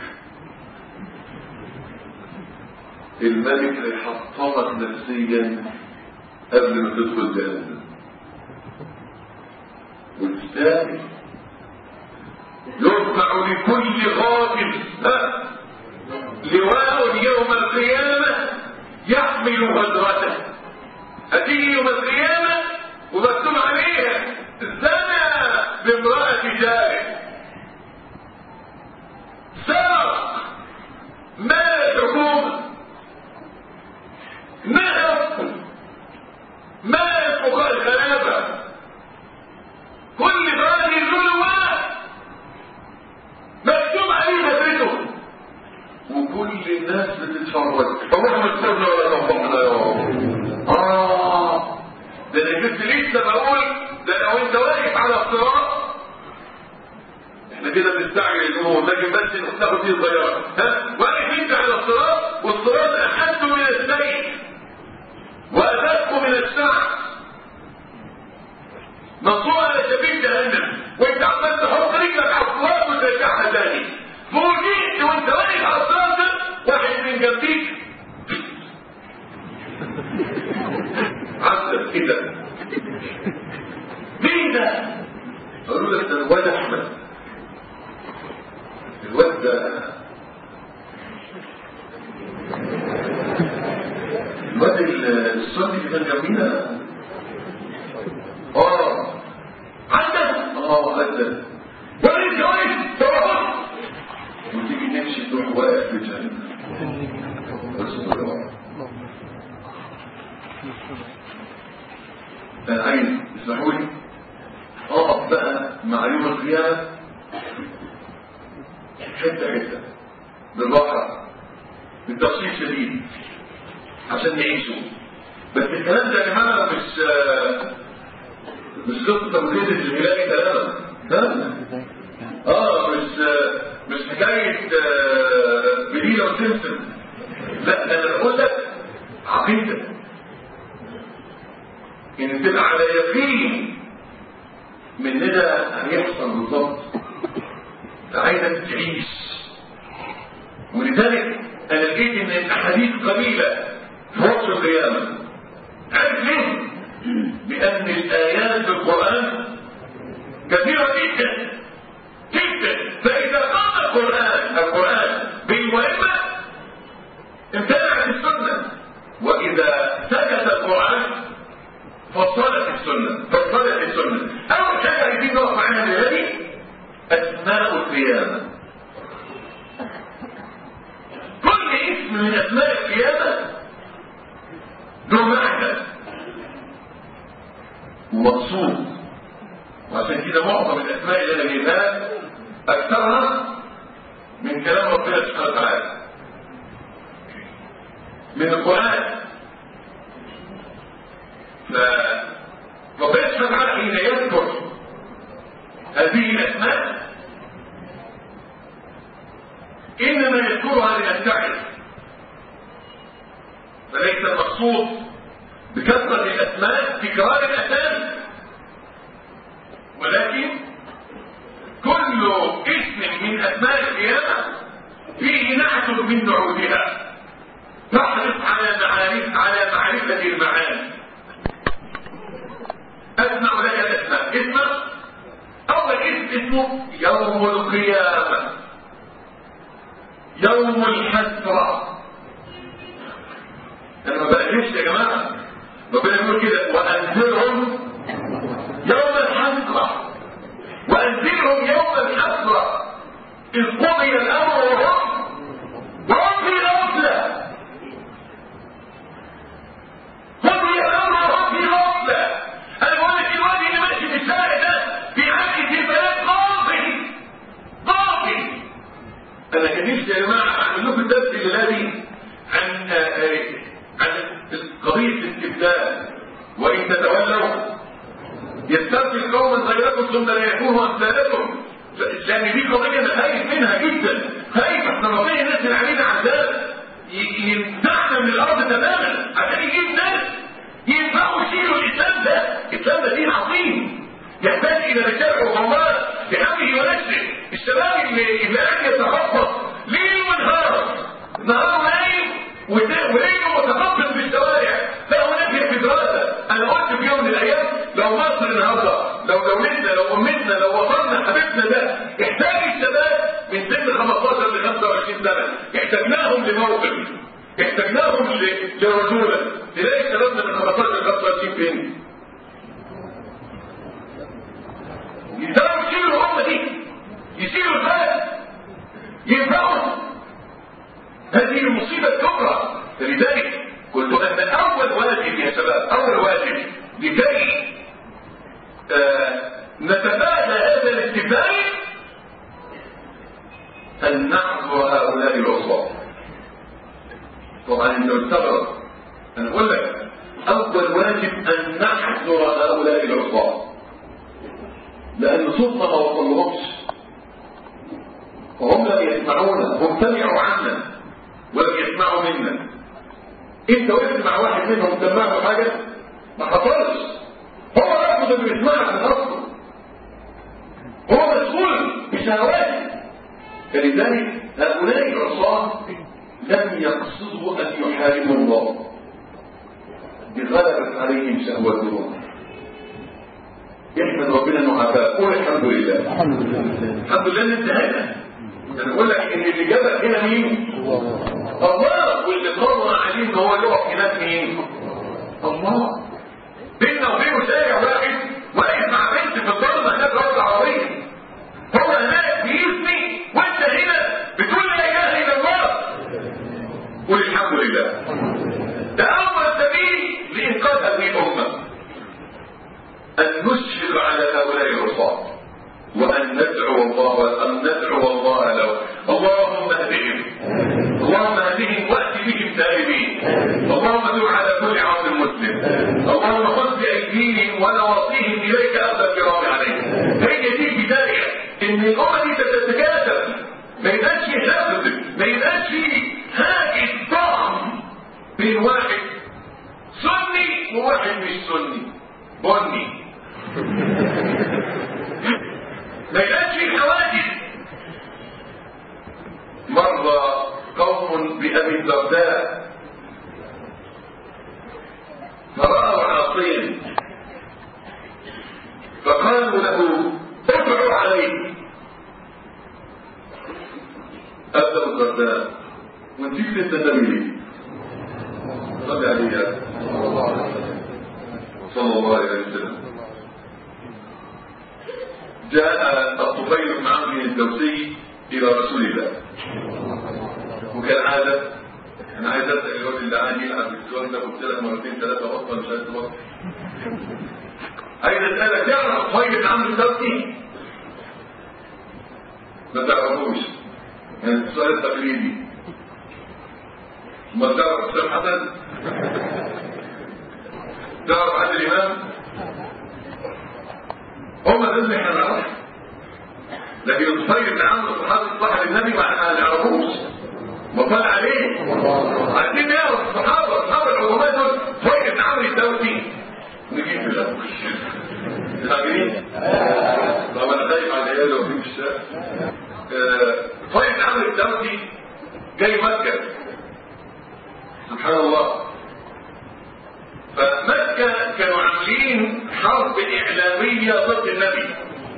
الملك هيحطمك نفسيا قبل ما تدخل جهنم والثاني يرفع لكل غافل لواء يوم القيامة يحمل غدرته هتيجي يوم القيامة ومكتوب عليها زنى بامرأة جاره سرق مال الحكومة نهب مال فقراء الغلابة كل راجل له مكتوب عليه هدرته وكل الناس بتتفرج اللهم استرنا ولا تنفقنا يا رب اه ده انا كنت لسه بقول ده لو انت واقف على الصراط احنا كده بنستعجل الامور لكن بس ناخد فيه صغيره ها واقف انت على الصراط والصراط احد من السيف وادق من الشعب مصروع على شبيب جهنم وانت عمال تحط رجلك على الصراط وترجعها تاني فوجئت وانت واقف على الصراط واحد من جنبيك عسل كده مين ده؟ قالوا لك ده الواد احمد الواد ده الواد الصبي اللي كان جنبينا ابدا ولا يتجوز تروح وتيجي نمشي تروح واقف في جهنم بس الله انا عايز اسمحوا لي اقف بقى مع يوم القيامه حته حته بالراحه بالتفصيل شديد عشان نعيشه بس الكلام ده يا جماعه مش مش قصه تمريض الهلالي تماما ها اه مش مش حكايه بليله وسمسم لا انا بقول لك عقيده ان تبقى على يقين من ده هيحصل بالظبط عايزك تعيش ولذلك انا لقيت ان الاحاديث قليله في وقت القيامه عارف ليه؟ لان الايات في القران كثيره جدا جدا فاذا قام القران القران بالمهمه امتنعت السنه واذا سكت القران فصلت السنه فصلت السنه اول حاجه عايزين نقف معاها دلوقتي اسماء القيامه كل اسم من اسماء القيامه له معنى ومقصود وعشان كده معظم الاسماء اللي انا جايبها اكثرها من كلام ربنا سبحانه وتعالى من القران فربنا سبحانه وتعالى حين يذكر هذه الاسماء انما يذكرها لنستعد فليس المقصود بكثرة الأسماء تكرار الأسامي ولكن كل اسم من أسماء القيامة فيه نعت من نعوتها تحرص على معارف على معرفة المعاني أسمع لك الأسماء اسمع أول اسم اسمه يوم القيامة يوم الحسرة انا ما بقلش يا جماعه ربنا يقول كده وانذرهم يوم الحسره وانذرهم يوم الحسره اذ قضي الامر وهم وهم في غفله قضي الامر وهم في غفله انا بقول لك الواد اللي ماشي في الشارع ده في عندي في بلد قاضي قاضي انا كان نفسي يا جماعه اعمل لكم الدرس الليلي عن عن قضية الاستبدال وإن تتولوا يستبدل قوما غيركم ثم لا يكونوا أمثالكم لأن دي قضية أنا خايف منها جدا خايف احنا ربنا ينزل علينا عذاب يمنعنا من الأرض تماما عشان يجيب ناس ينفعوا يشيلوا الإسلام ده الإسلام ده دين عظيم يحتاج إلى رجال وغمار بحمله ونفسه الشباب اللي اللي قاعد يتخبط ليل ونهار نهار نايم وليله متخبط في الشوارع لا هناك في دراسة انا قلت في يوم من الايام لو مصر النهارده لو دولتنا لو امتنا لو وطننا حبيبنا ده يحتاج الشباب من سن 15 ل 25 سنه احتاجناهم لموقف احتاجناهم لرجوله تلاقي شبابنا من 15 ل 25 فين؟ يقدروا يشيلوا الامه دي يشيلوا البلد ينفعوا هذه المصيبة الكبرى لذلك قلت أن أول واجب يا شباب أول واجب لكي آه نتفادى هذا الاتفاق أن نحظر هؤلاء العصاة طبعا انت استغرب انا اقول لك اول واجب ان نحذر هؤلاء العصاة لان صوتنا ما وصلهمش وهم لم يسمعونا هم سمعوا عنا ولم يسمعوا منا انت وقفت مع واحد منهم سمعه حاجه ما حصلش هو رفض انه يسمعك من اصله هو مسؤول بشهواته فلذلك هؤلاء العصاة لم يقصدوا ان يحاربوا الله بغلبت عليهم شهوتهم يحمد ربنا انه عافاك قول الحمد لله الحمد لله الحمد لله ان انتهينا انا بقول لك ان اللي جابك هنا مين الله واللي قرر عليه ان هو يقف هناك مين الله بيننا وبينه شارع واحد واقف مع بنت في الضلمه هناك راجل عربيه أن نشفق على هؤلاء العصاة وأن ندعو الله أن ندعو الله له اللهم اهدهم اللهم اهدهم وأت بهم تائبين اللهم دع على كل عبد مسلم اللهم خذ بأيديهم ونواصيهم إليك أخذ الكرام عليهم هي دي البداية إن الأمة دي تتكاتف ما يبقاش في حفظ ما يبقاش في هاجس ضخم بين واحد سني وواحد مش سني بني ما يبقاش في حواجز مر قوم بأبي الدرداء فرأوا عاصين فقالوا له ادعوا عليه أبا الدرداء ونسيت انت النبي ليه صلى عليه صلى الله عليه وسلم جاء الطفيل بن عمرو الدوسي الى رسول الله وكالعادة انا عايز اسال الراجل اللي عادي يلعب السؤال ده قلت لك مرتين ثلاثه بطل مش عايز تبطل عايز اسالك تعرف الطفيل بن عمرو الدوسي ما تعرفوش يعني السؤال التقليدي ما تعرف حسام حسن تعرف عادل الامام هم دول اللي احنا نعرفهم لكن الطفيل بن عمرو صحابي صاحب النبي ما نعرفوش ما طلع عليه عايزين نعرف الصحابه اصحاب العلماء دول طفيل بن عمرو الدوسي نجيب في الاول فاهمين؟ طب انا خايف على العيال لو في الشارع طيب بن عمرو الدوسي جاي مكه سبحان الله فمكة كانوا عاملين حرب إعلامية ضد النبي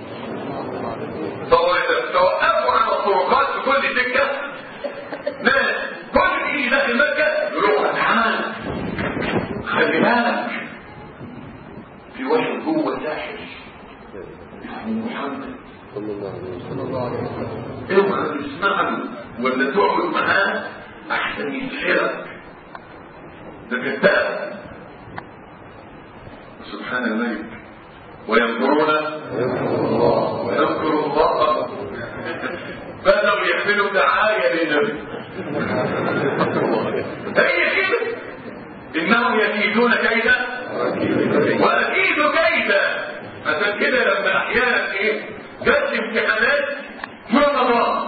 توقفوا على الطرقات في كل سكة ناس كل اللي داخل مكة يروح تعال خلي بالك في واحد جوه ساحر اسمه محمد صلى الله عليه وسلم اوعى تسمع له ولا تقعد معاه احسن يسحرك ده كذاب سبحان الملك وينظرون ويذكر الله بدأوا يعملوا دعاية للنبي هي كده إنهم يكيدون كيدا وأكيد كيدا عشان كده لما أحيانا إيه جت امتحانات في رمضان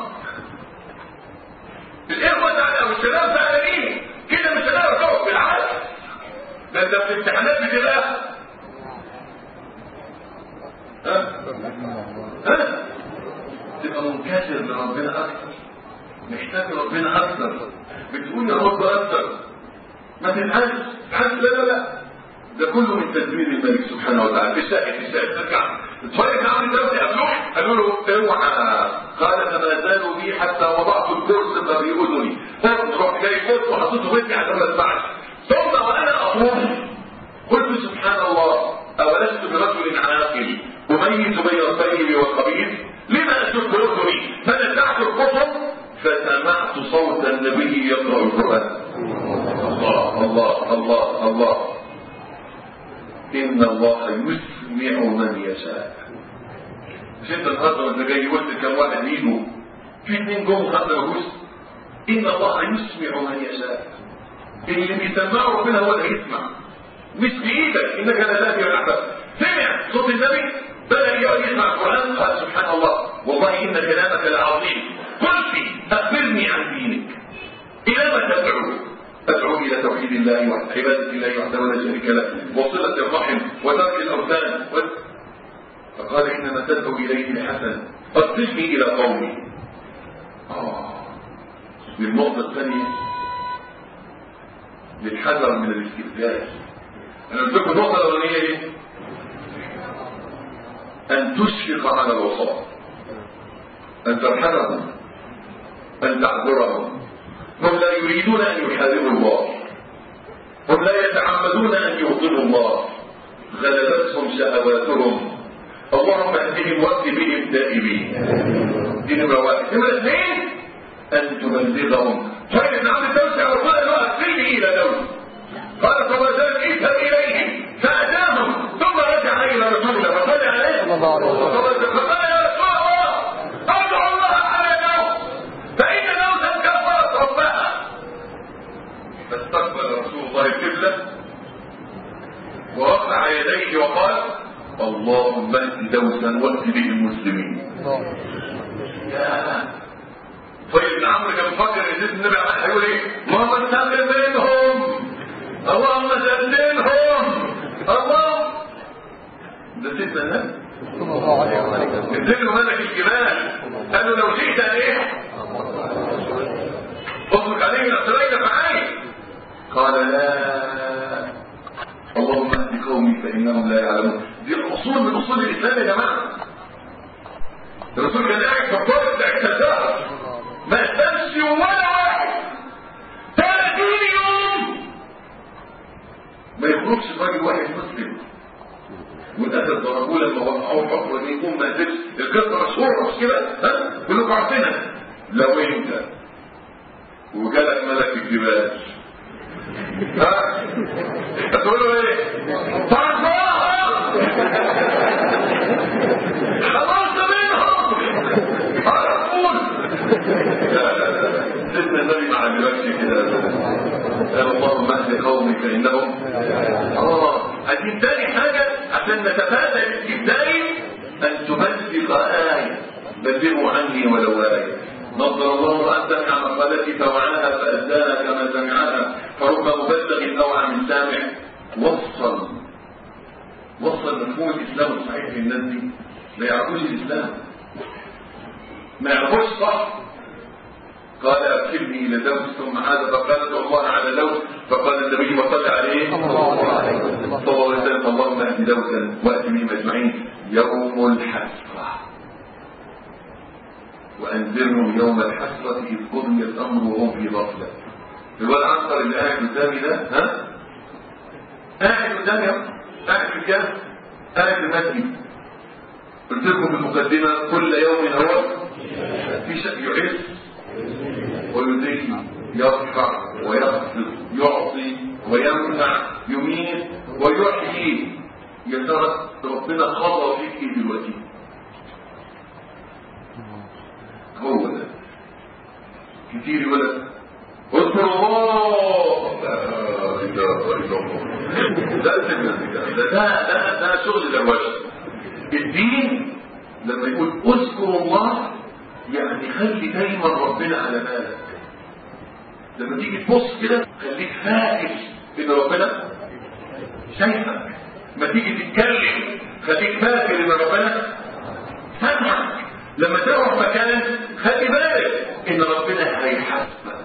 الإخوة أو الشباب زعلانين كده مش هنعرف نقعد بالعكس ده انت في الامتحانات بتبقى ها ها تبقى منكسر لربنا اكثر محتاج ربنا اكثر بتقول يا رب اكثر ما تتحدث تتحدث لا لا لا ده كله من تدبير الملك سبحانه وتعالى بالسائل بالسائل ترجع الفرق عن الدولة قبلوح قالوا له اوعى قال فما زالوا بي حتى وضعت الكرسي ما في اذني فرحت جاي فوق وحطيته ودني عشان ما اسمعش ثم وانا اقول قلت سبحان الله اولست برجل عاقل اميز بين الطيب والخبيث لما اشد اذني فنزعت الكتب فسمعت صوت النبي يقرا القران الله الله الله الله ان الله يسمع من يشاء مش انت النهارده وانت جاي قلت كم واحد يجوا في اثنين جم خدوا جزء ان الله يسمع من يشاء اللي بيسمعه ربنا هو اللي يسمع مش بايدك انك لا تاتي الاحباب سمع صوت النبي بدا يقعد يسمع القران قال سبحان الله والله ان كلامك لعظيم قل لي اخبرني عن دينك الى ما تدعو ادعو الى توحيد الله وعباده الله وحده لا شريك له وصله الرحم وترك الاوثان و... فقال انما تدعو اليه الحسن ارسلني الى قومي اه للنقطه الثانيه للحذر من الاستبدال انا قلت لكم النقطه الاولانيه ايه ان تشفق على الوصاة ان ترحمهم ان تعذرهم هم لا يريدون ان يحاربوا الله هم لا يتعمدون ان يغضبوا الله غلبتهم شهواتهم اللهم اهدهم وقت بهم دائمين دي نمره واحد نمره اثنين ان تبلغهم طيب ابن عبد الدوسي على الله انه ارسلني الى دولة قال صلى الله عليه وسلم اذهب اليهم فاتاهم ثم رجع الى رسول الله عليه وسلم فقال يا رسول الله ادعو الله على الموت فان موتا كفرت ربها فاستقبل رسول الله القبله ورفع يديه وقال اللهم اهد دوسا وات به المسلمين الله يا طيب ابن عمرو كان بيفكر ان سيدنا النبي عليه هيقول ايه؟ اللهم سلم منهم اللهم سلمهم الله ده سيدنا النبي صلى الله عليه وسلم اديله ملك الجبال قال له لو شئت ان ايه؟ اطلق عليه من اعتراك معاي قال لا اللهم اهد قومي فانهم لا يعلمون دي اصول من اصول الاسلام يا جماعه الرسول كان قاعد في الطريق بتاع التزاحم ما استنش ولا واحد 30 يوم ما يخرجش راجل واحد مسلم والاسد ضربوه لما وقعوه حكم ان يكون ما نزلش القصه مشهوره مش كده ها كلكم عارفينها لو انت وجالك ملك الجبال ها هتقول له ايه؟ فرضاها خلصت منهم على طول لا لا لا سيدنا النبي ما علمكش كده قال اللهم اهد قومي فانهم اه ادي تاني حاجه عشان نتفادى الابتدائي ان تبلغ ايه بلغوا عني ولو ايه نظر الله ان سمع مقالتي فوعاها فاداها كما سمعها فرب مبلغ اوعى من سامع وصل وصل مفهوم الاسلام الصحيح للناس دي ما يعرفوش الاسلام ما يعرفوش صح قال أرسلني إلى دوس ثم عاد فقال ادعو الله على دوس فقال النبي وصلى عليه صلى الله عليه وسلم. صلى الله عليه وسلم اللهم اهد دوسا وأت بهم أجمعين يوم الحسرة وأنذرهم يوم الحسرة إذ قضي الأمر وهم في غفلة الواد عنتر اللي قاعد قدامي ده ها قاعد قدامي أهو. قاعد في الكهف قاعد في المسجد قلت لكم في المقدمة كل يوم هو في شيء يعز ويذل يرفع ويخفض يعطي ويمنع يميت ويحيي يا ترى ربنا خضع فيك ايه دلوقتي هو ده كتير يقول لك اذكر الله لا اله الا الله ده ده ده ده ده شغل دروشه الدين لما يقول اذكر الله يعني خلي دايما ربنا على بالك لما تيجي تبص كده خليك فاكر ان ربنا شايفك ما تيجي تتكلم خليك فاكر ان ربنا سامعك لما تروح مكان خلي بالك ان ربنا هيحاسبك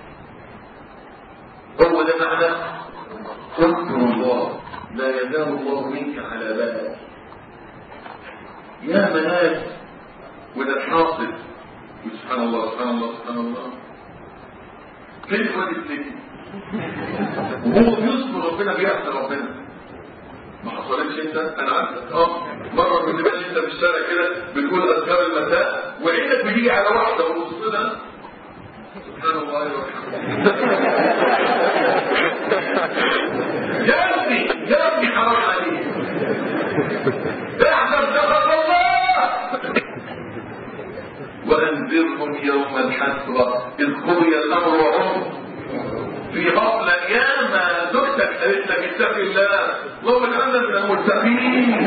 هو ده معنى اذكر الله لا يزال الله منك على بالك يا مناس وده الحاصل سبحان الله سبحان الله سبحان الله فين الواد السجن وهو بيذكر ربنا بيعصي ربنا ما حصلتش انت انا عارفك اه مره كنت ماشي انت في الشارع كده بتقول اذكار المساء وعينك بتيجي على واحده وبص لها سبحان الله يا ابني يا ابني حرام عليك احذر سخط الله وانذرهم يوم الحسرة إذ قضي الأمر وهم في غفلة يا ما زوجتك قالت لك اتق الله اللهم اجعلنا من المتقين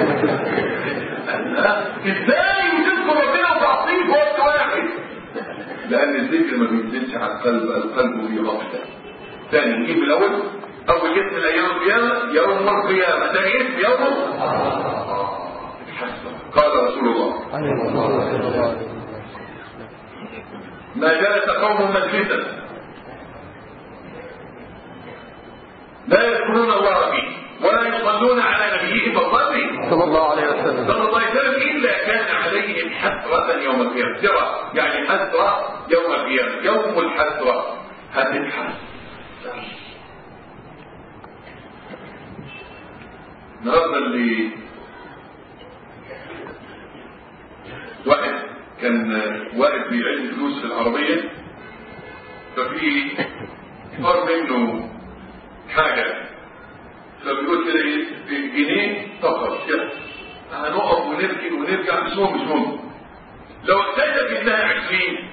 ازاي وتذكر ربنا وتعصيه في وقت واحد لأن الذكر ما بينزلش على القلب القلب في غفلة ثاني نجيب الأول أول اسم الأيام القيامة يوم القيامة ثاني اسم يوم الحسرة قال رسول الله عليه الصلاة والسلام ما جلس قوم مجلسا لا يذكرون الله فيه ولا يصلون على نبيهم فالظن صلى الله عليه وسلم صلى الله عليه وسلم الا كان عليهم حسرة يوم القيامة سرة يعني حسرة يوم القيامة يوم الحسرة هتتحسر النهارده اللي واحد كان واقف بيعد فلوس في العربية ففي صار منه حاجة فبيقول كده ايه جنيه طفر كده هنقف ونبكي ممكن مش ممكن لو اكتشف انها عشرين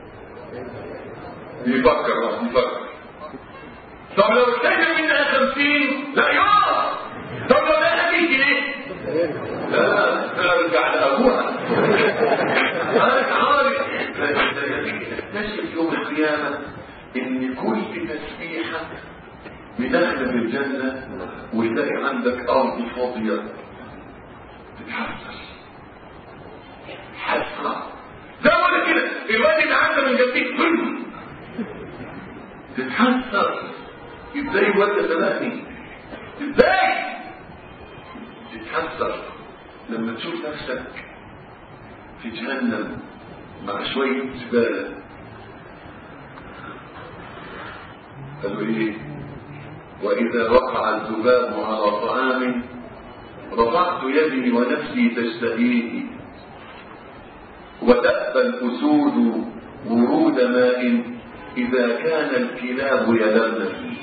يفكر بقى يفكر طب لو اكتشف انها خمسين لا يقف طب لو لقاها 100 جنيه لا ارجع لابوها انا عارف تكتشف يوم القيامه ان كل تسبيحه بداخله في الجنه وتلاقي عندك ارض فاضيه تتحسر حسره زي ما قلت كده الواد اللي عدى من جنبيك كله تتحسر ازاي الواد ده سبقني ازاي تتحسر لما تشوف نفسك في جهنم مع شوية زبالة قالوا ايه واذا وقع الذباب على طعام رفعت يدي ونفسي تشتهيه وتأبى الأسود ورود ماء إذا كان الكلاب يلمن فيه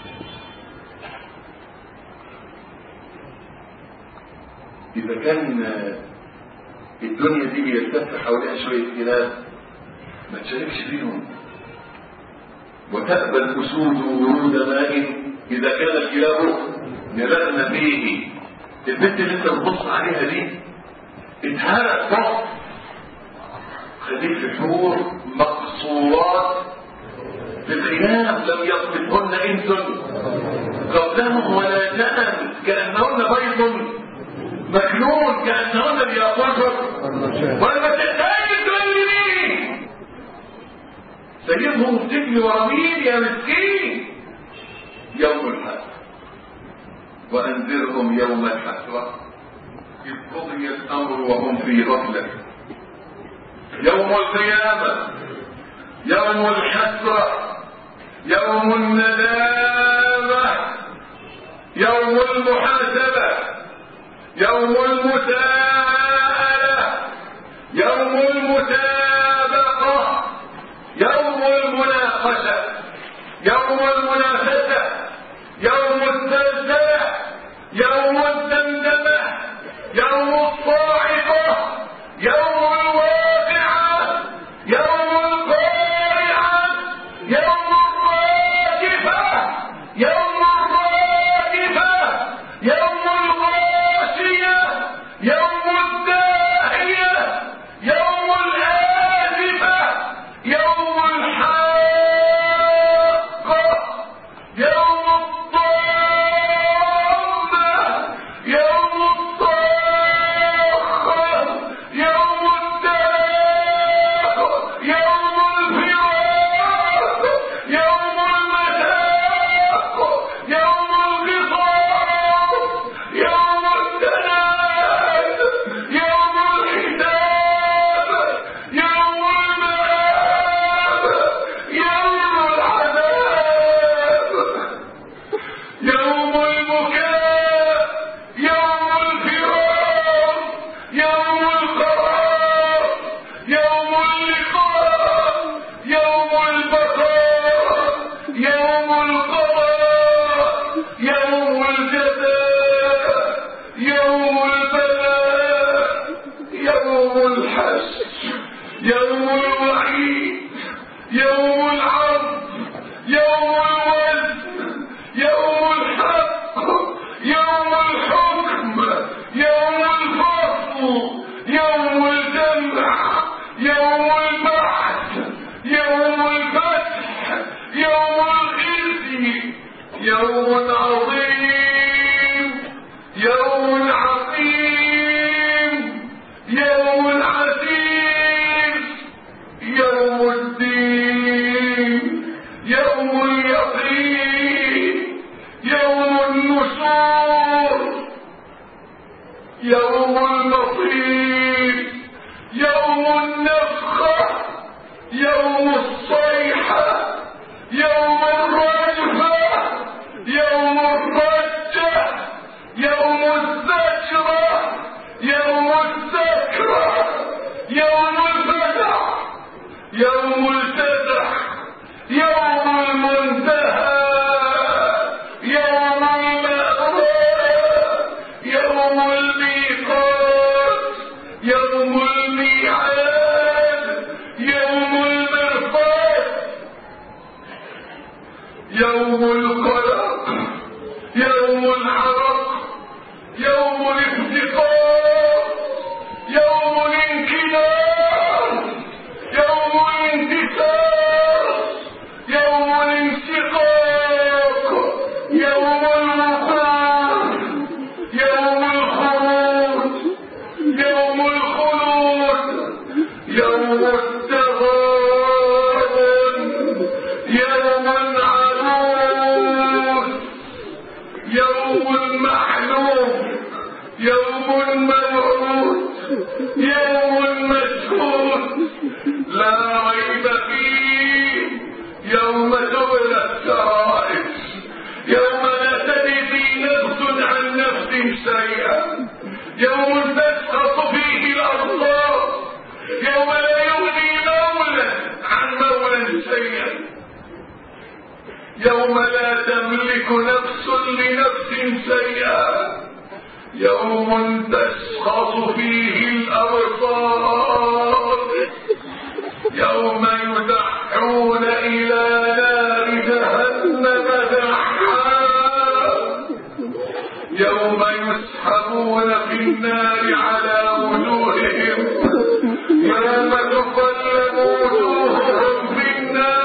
إذا كان الدنيا دي بيلتف حواليها شوية كلاب ما تشاركش فيهم وتأبى الأسود ورود ماء إذا كان الكلاب يلمن فيه البنت اللي انت بتبص عليها دي اتهرق ضغط خليك في حور مقصورات في الخيام لم يطلبهن انس قبلهم ولا جان كانهن بيض مكنون كانهن الياقوت ولا تحتاج تقول مين سيدهم تجري ورا مين يا مسكين يوم الحسره وانذرهم يوم الحسره اذ قضي الامر وهم في غفله يوم القيامه يوم الحسره يوم الندامه يوم المحاسبه يوم المساءله يوم المسابقه يوم المناقشه يوم المنافسه يوم الزلزله يوم الدمدمه يوم الصاعقه يوم الواقعه يوم القارعه يوم الراجفه يوم الراجفه يوم الغاشيه يوم الداهيه يوم الآزفة يوم الحاقة يوم الضامة يوم الصاخة يوم الداخ يوم الفراق يوم المساق يوم الغصاب يوم التناد يوم الحساب يوم المآب يوم العذاب يوم البكاء يوم الفرار يوم القرار يوم اللقاء يوم البقاء يوم القضاء يوم الجزاء يوم البلاء يوم الحشر يوم الوعيد يوم العرض يوم الوزن يوم الحق يوم الحكم يوم الفصل يوم الجمع يوم البعث يوم الفتح يوم الخزي يوم عظيم يوم عظيم يوم عزيز يوم الدين يوم اليقين يوم النشور يوم المصير يوم النفخة يوم الصيحة يوم الرجفة يوم الرجة يوم الزجرة يوم الذكرى يوم الفزع يوم الفزع يوم المنتهى يوم المأوى يوم الميقات يوم يوم موعود يوم مشهود لا ريب فيه يوم تبلى السرائر يوم لا تجزي نفس عن نفس شيئا يوم تسقط فيه الأرض يوم لا يغني مولى عن مولى شيئا يوم لا تملك نفس لنفس شيئا يوم تسقط فيه الأبصار يوم يدعون إلى نار جهنم دعا يوم يسحبون في النار على وجوههم يوم تقلب وجوههم في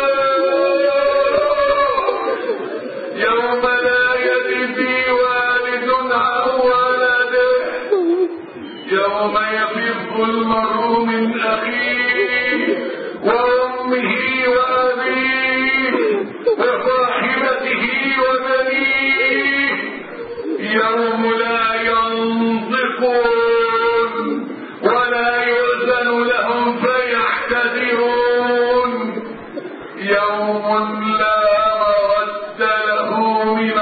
النار يوم لا يجزي والد عن ولده يوم يفر المرء من أخيه وأمه وأبيه وصاحبته وبنيه يوم لا ينطقون ولا يؤذن لهم فيعتذرون يوم لا مرد له من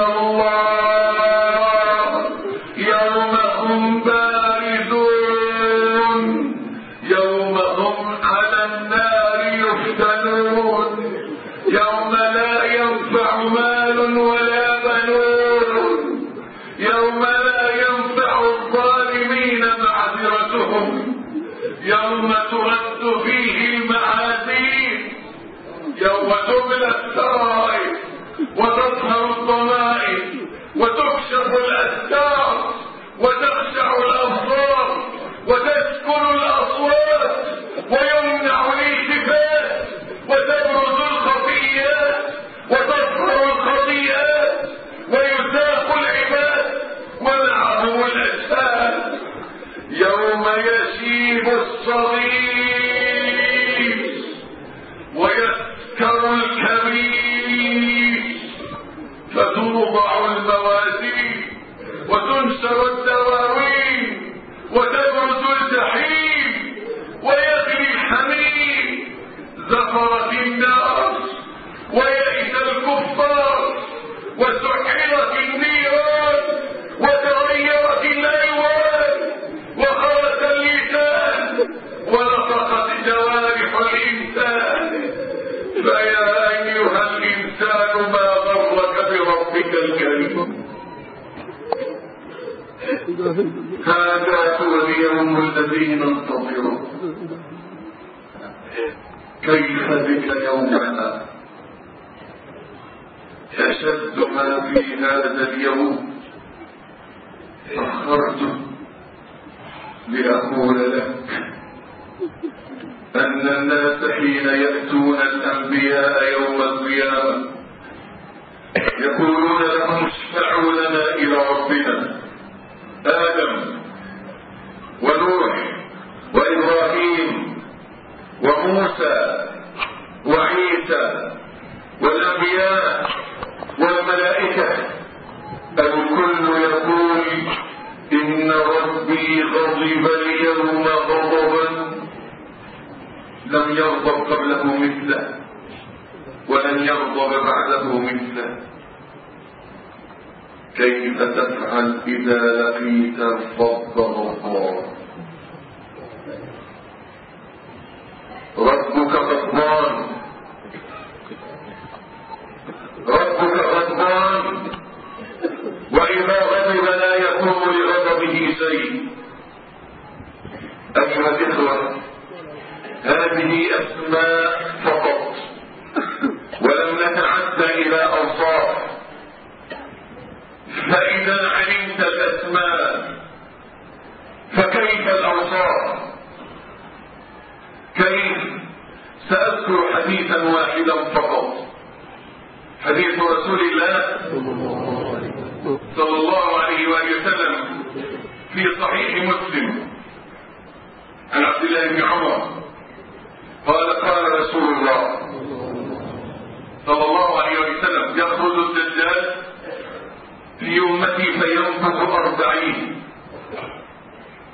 الله يوم هم بارزون يوم هم على النار يفتنون يوم لا ينفع مال ولا بنون يوم لا ينفع الظالمين معذرتهم يوم ترد فيه المعاذير يوم تبلى السرائر وتظهر الضمائر وتكشف الاستار وتخشع الابصار وتسكن الاصوات ويمنع الالتفات وتبرز الخطيئات وتظهر الخطيئات ويساق العباد ومعهم الاجساد يوم يشيب الصغير ويسكر الكبير فتوضع الموازين وتنشر الدواوين وتبرز الجحيم ويغلي الحميم زفرت النار ويئس الكفار وسحرت النيران وتغيرت الالوان وخرج اللسان ونطقت جوارح الانسان فيا ايها الانسان ما غرك بربك الكريم هذا هو اليوم الذي ننتظره كيف بك يومنا أشد ما في هذا اليوم فخرت لأقول لك أن الناس حين يأتون الأنبياء يوم القيامة يقولون لهم اشفعوا لنا إلى ربنا آدم ونوح وإبراهيم وموسى وعيسى والأنبياء والملائكة الكل يقول إن ربي غضب اليوم غضبا لم يغضب قبله مثله ولن يغضب بعده مثله كيف تفعل إذا لقيت الرب غضبان ربك غضبان ربك غضبان وإذا غضب لا يكون لغضبه شيء أيها الإخوة هذه أسماء فقط ولم نتعدى إلى أوصاف فإذا علمت الأسماء فكيف الأوصاف كيف سأذكر حديثا واحدا فقط حديث رسول الله صلى الله عليه وآله وسلم في صحيح مسلم عن عبد الله بن عمر قال قال رسول الله صلى الله عليه وسلم يخرج الدجال في أمتي فينفخ أربعين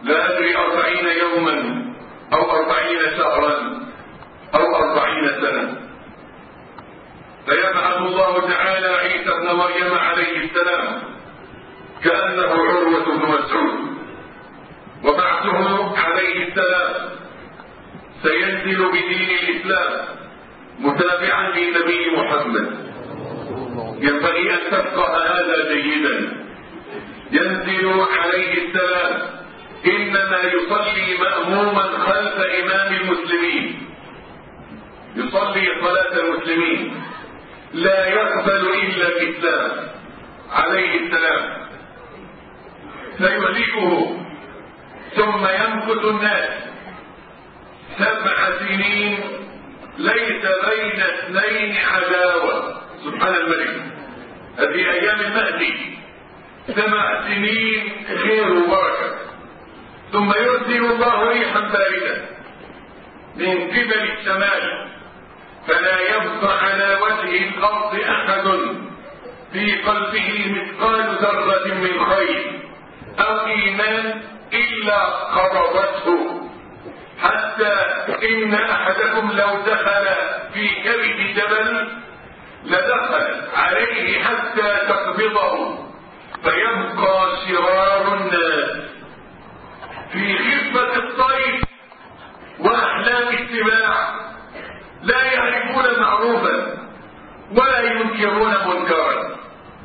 لا أدري أربعين يوما أو أربعين شهرا أو أربعين سنة فيبعث الله تعالى عيسى ابن مريم عليه السلام كأنه عروة بن مسعود وبعثه عليه السلام سينزل بدين الإسلام متابعا للنبي محمد ينبغي أن تفقه هذا جيدا ينزل عليه السلام إنما يصلي مأموما خلف إمام المسلمين يصلي صلاة المسلمين لا يقبل إلا الإسلام عليه السلام فيهلكه ثم يمكث الناس سبع سنين ليس بين اثنين عداوة سبحان الملك هذه أيام المهدي سبع سنين خير وبركة ثم يرسل الله ريحا باردة من قبل الشمال فلا يبقى على وجه الأرض أحد في قلبه مثقال ذرة من خير أو إيمان إلا قرضته حتى إن أحدكم لو دخل في كبد جبل لدخل عليه حتى تقبضه فيبقى شرار الناس في خفة الصيف وأحلام السباع لا يعرفون معروفا ولا ينكرون منكرا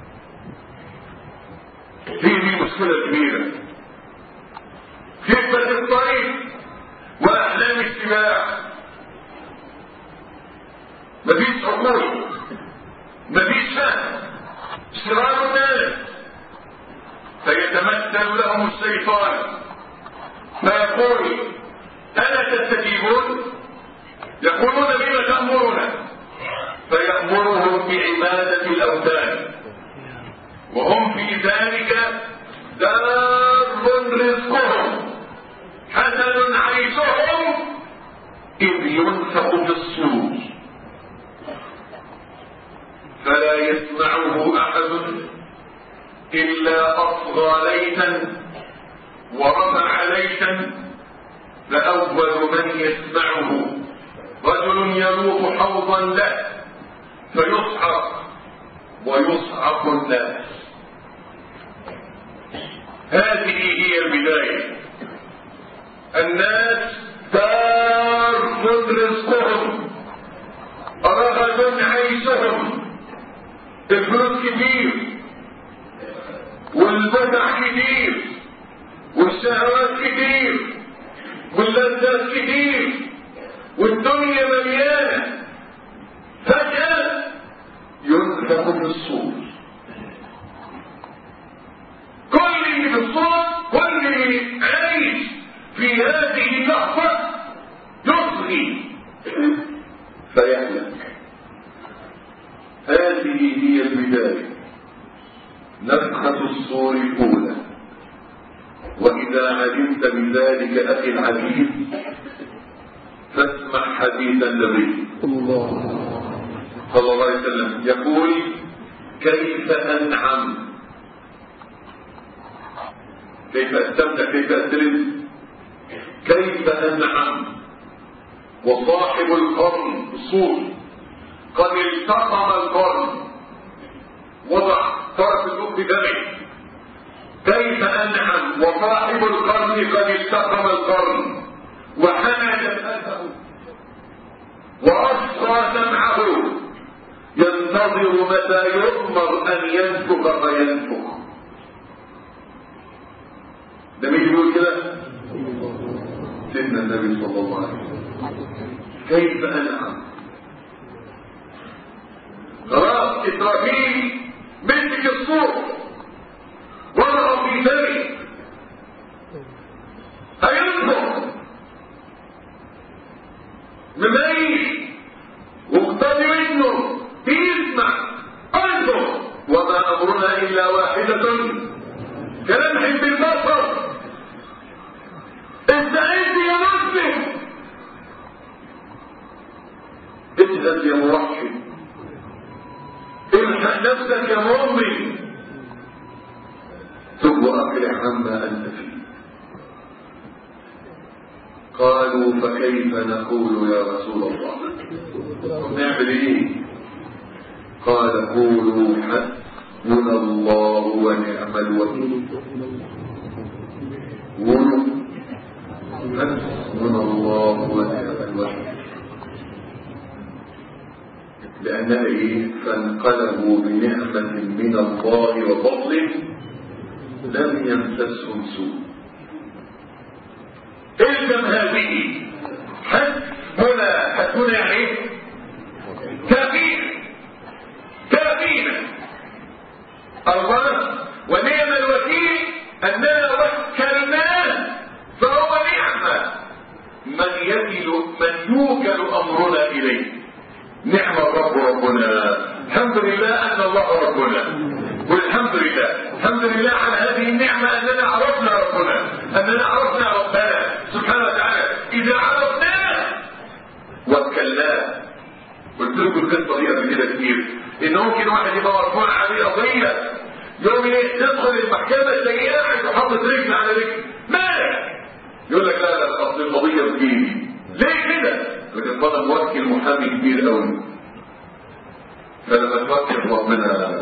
هي دي مشكلة كبيرة خفة الصيف وأحلام السباع مفيش عقول مفيش فهم شرار الناس فيتمثل لهم الشيطان فيقول ألا تستجيبون يقولون بما تأمرنا فيأمرهم بعبادة الأوثان وهم في ذلك دار رزقهم حسن عيشهم إذ ينفق في الصور فلا يسمعه أحد إلا أصغى ليتا ورفع ليتا فأول من يسمعه رجل يروح حوضا له فيصعق ويصعق الناس هذه هي البداية الناس دار رزقهم رغد عيشهم الفلوس كتير والبدع كتير والشهوات كتير واللذات كتير والدنيا مليانة فجأة ينفخ في الصور كل اللي في الصور كل اللي عايش في هذه اللحظة يصغي فيهلك هذه هي البداية نفخة الصور الأولى وإذا علمت بذلك أخي العزيز فاسمع حديث النبي الله صلى الله عليه وسلم يقول كيف أنعم كيف أستمتع كيف أستلم كيف أنعم وصاحب القرن الصور قد التقم القرن وضع طرف الأم بدمه كيف أنعم وصاحب القرن قد التقم القرن وحمى جبهته وأصغى سمعه ينتظر متى يؤمر أن ينفخ فينفخ ده مين يقول كده؟ سيدنا النبي صلى الله عليه وسلم كيف أنعم خلاص إسرافيل مسك الصور وضعه في فمه هينفخ مميز واقتضي منه بيسمع انظر وما امرنا الا واحدة كلمح بالبصر استعد يا مسلم اجهد يا موحد الحق نفسك يا مؤمن ثم اقلع عما انت فيه قالوا فكيف نقول يا رسول الله نعمل ايه قال قولوا حسبنا الله ونعم الوكيل قولوا حسبنا الله ونعم الوكيل لأنها إيه فانقلبوا بنعمة من الله وفضل لم يمسسهم سوء الزم هذه حسبنا حسبنا يعني ايه كافينا كافينا الله ونعم الوكيل اننا وكلناه فهو نعمه من يكل من يوكل امرنا اليه نعم الرب ربنا الحمد لله ان الله ربنا والحمد لله الحمد لله على هذه النعمة أننا عرفنا ربنا أننا عرفنا ربنا سبحانه وتعالى إذا عرفناه وكلناه قلت لكم القصة دي قبل كده كتير إن ممكن واحد يبقى مرفوع عليه قضية يوم ايه تدخل المحكمة تلاقيه قاعد وحاطط رجل على رجل مالك يقول لك لا لا أصل القضية بتجيلي ليه كده؟ لكن أنا موكل محامي كبير قوي فلما توكل ربنا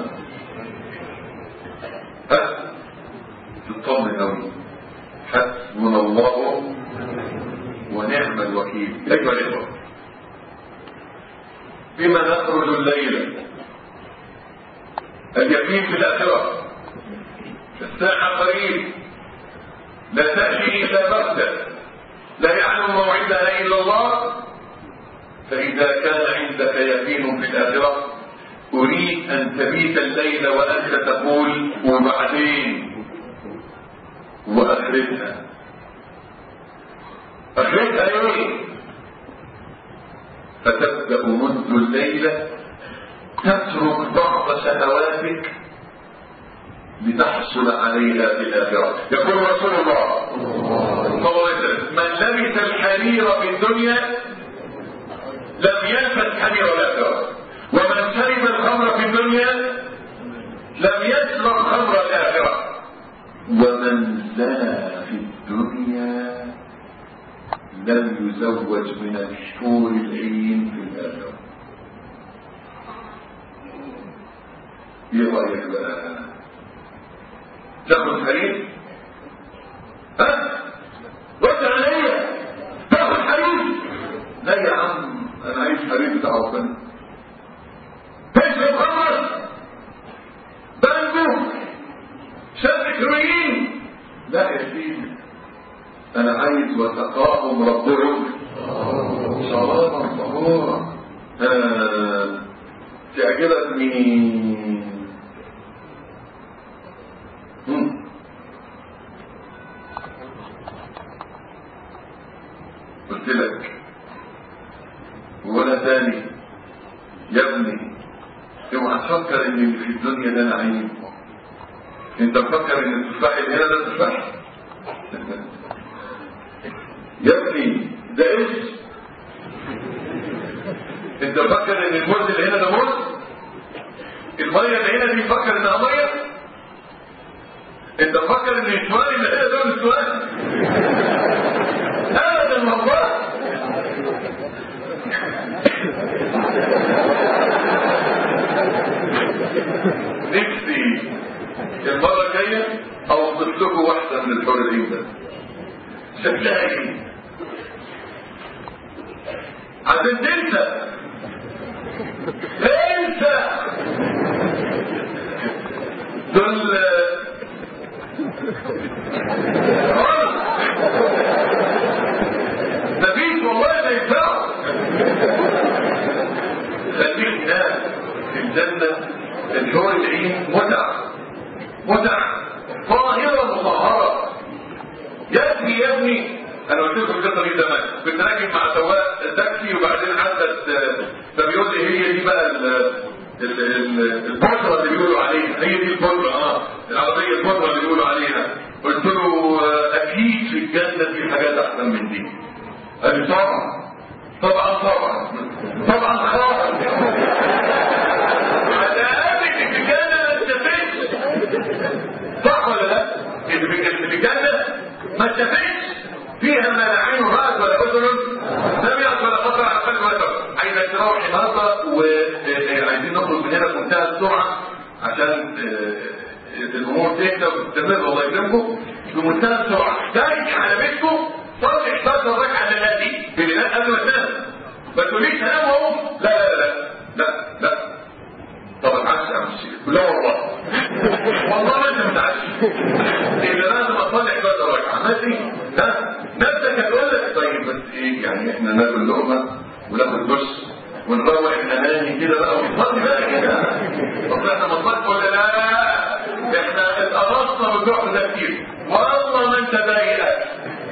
ها تطمن قوي حسبنا الله ونعم الوكيل ايها الاخوه بما نخرج الليله اليقين في الاخره الساعه قريب لا تاتي الا بغته لا يعلم موعدها الا الله فاذا كان عندك يقين في الاخره أريد أن تبيت الليل وأنت تقول وبعدين وأخرتها أخرتها إيه؟ فتبدأ منذ الليلة تترك بعض شهواتك لتحصل عليها في الآخرة يقول رسول الله صلى الله عليه وسلم من لبس الحرير في الدنيا لم يلبس حرير الآخرة ومن شرب الخمر في الدنيا لم يشرب خمر الآخرة ومن زنى في الدنيا لم يزوج من الحور العين في الآخرة ايه رأيك بقى تاخد حريم ها رد عليا تاخد حريم لا يا عم انا عايز حريم بتاع ربنا تشرب خمر بانجو شرب هيروين لا يا سيدي انا عايز وتقاهم ربهم صلاة طهورة آه. تعجبك مين هم. قلت لك ولا تاني يا ابني اوعى تفكر ان اللي في الدنيا ده نعيم انت مفكر ان التفاح اللي هنا ده تفاح يا ابني ده ايش انت مفكر ان الموز اللي هنا ده موز الميه اللي هنا دي مفكر انها ميه انت مفكر ان السؤال اللي هنا ده مش سؤال ابدا والله نفسي المرة الجاية اوصف لكم واحدة من الحريين ده شكلها ايه عشان تنسى انسى دول مفيش والله ما ينفعوا خليك ناس في الجنة الحور العين متع متع طاهرة مطهرة يا ابني يا ابني انا قلت لكم القصه دي زمان كنت راكب مع سواق تاكسي وبعدين عدت فبيقول لي هي دي بقى البشره اللي بيقولوا عليها هي دي البشره اه العربيه البشره اللي بيقولوا عليها قلت له اكيد في الجنه في حاجات احسن من دي قال لي طبعا طبعا طبعا طبعا خالص على قابل في الجنه ما اتفقش صح ولا لا؟ اللي في الجنه ما اتفقش فيها ما لا عين رأت ولا أذن سمعت ولا خطر على قلب بشر عايزك تروح النهارده وعايزين نخرج من هنا بمنتهى السرعة عشان آه، الأمور تهدى وتستمر الله يكرمكم بمنتهى السرعة ترجع على بيتكم صلي 11 ركعة للنبي في الليل قبل ما تنام ما تقوليش هنام واقوم لا لا لا لا لا لا طب اتعشى يا عم الشيخ لا والله والله ما انت متعشى اذا لازم اصلي 11 ركعه ماشي ها نفسك هتقول لك طيب بس ايه يعني احنا ناكل لقمه وناخد دش ونروح ننام كده بقى ونصلي بقى كده طب احنا ما نصلي ولا لا احنا اتقرصنا بالروح ده كتير والله ما انت ضايقك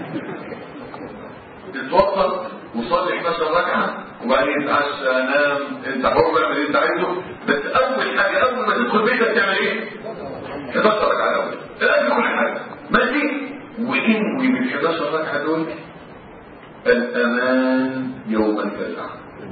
تتوضا وصلي 11 ركعه وبعدين اتعشى نام انت حر اعمل اللي انت عايزه بس اول حاجه اول ما تدخل بيتك تعمل ايه؟ 11 ركعه الاول الاول كل حاجه ماشي وانوي من 11 ركعه دول الامان يوم الفزع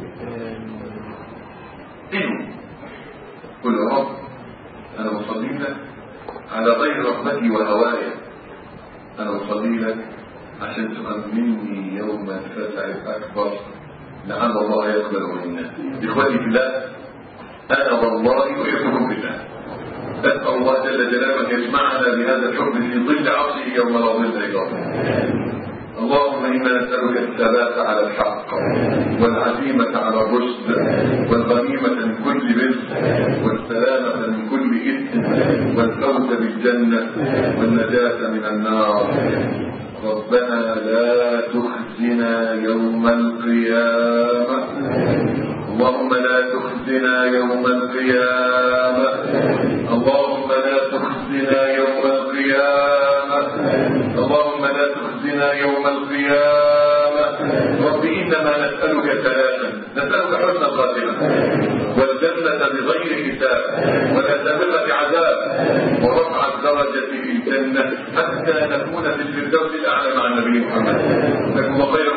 انوي قل يا رب انا بصلي لك على غير رغبتي وهواي انا بصلي لك عشان تؤمنني يوم الفزع الاكبر لعل الله يقبل منا اخوتي في الله انا والله احبكم بالله اسال الله جل جلاله ان يجمعنا بهذا الحب في ظل عرشه يوم لا ظل الا ظله اللهم انا نسالك الثبات على الحق والعزيمه على الرشد والغنيمه من كل بر والسلامه من كل اثم والفوز بالجنه والنجاه من النار ربنا لا تخزنا يوم القيامة اللهم لا تخزنا يوم القيامة اللهم لا تخزنا يوم القيامة اللهم لا تخزنا يوم القيامة رب إنما نسألك ثلاثا نسألك حسن الخاتمة والجنة بغير حساب والأسامة بعذاب ورفع الدرجة في الجنة حتى نكون في الفردوس الأعلى مع النبي محمد جزاكم الله خيرا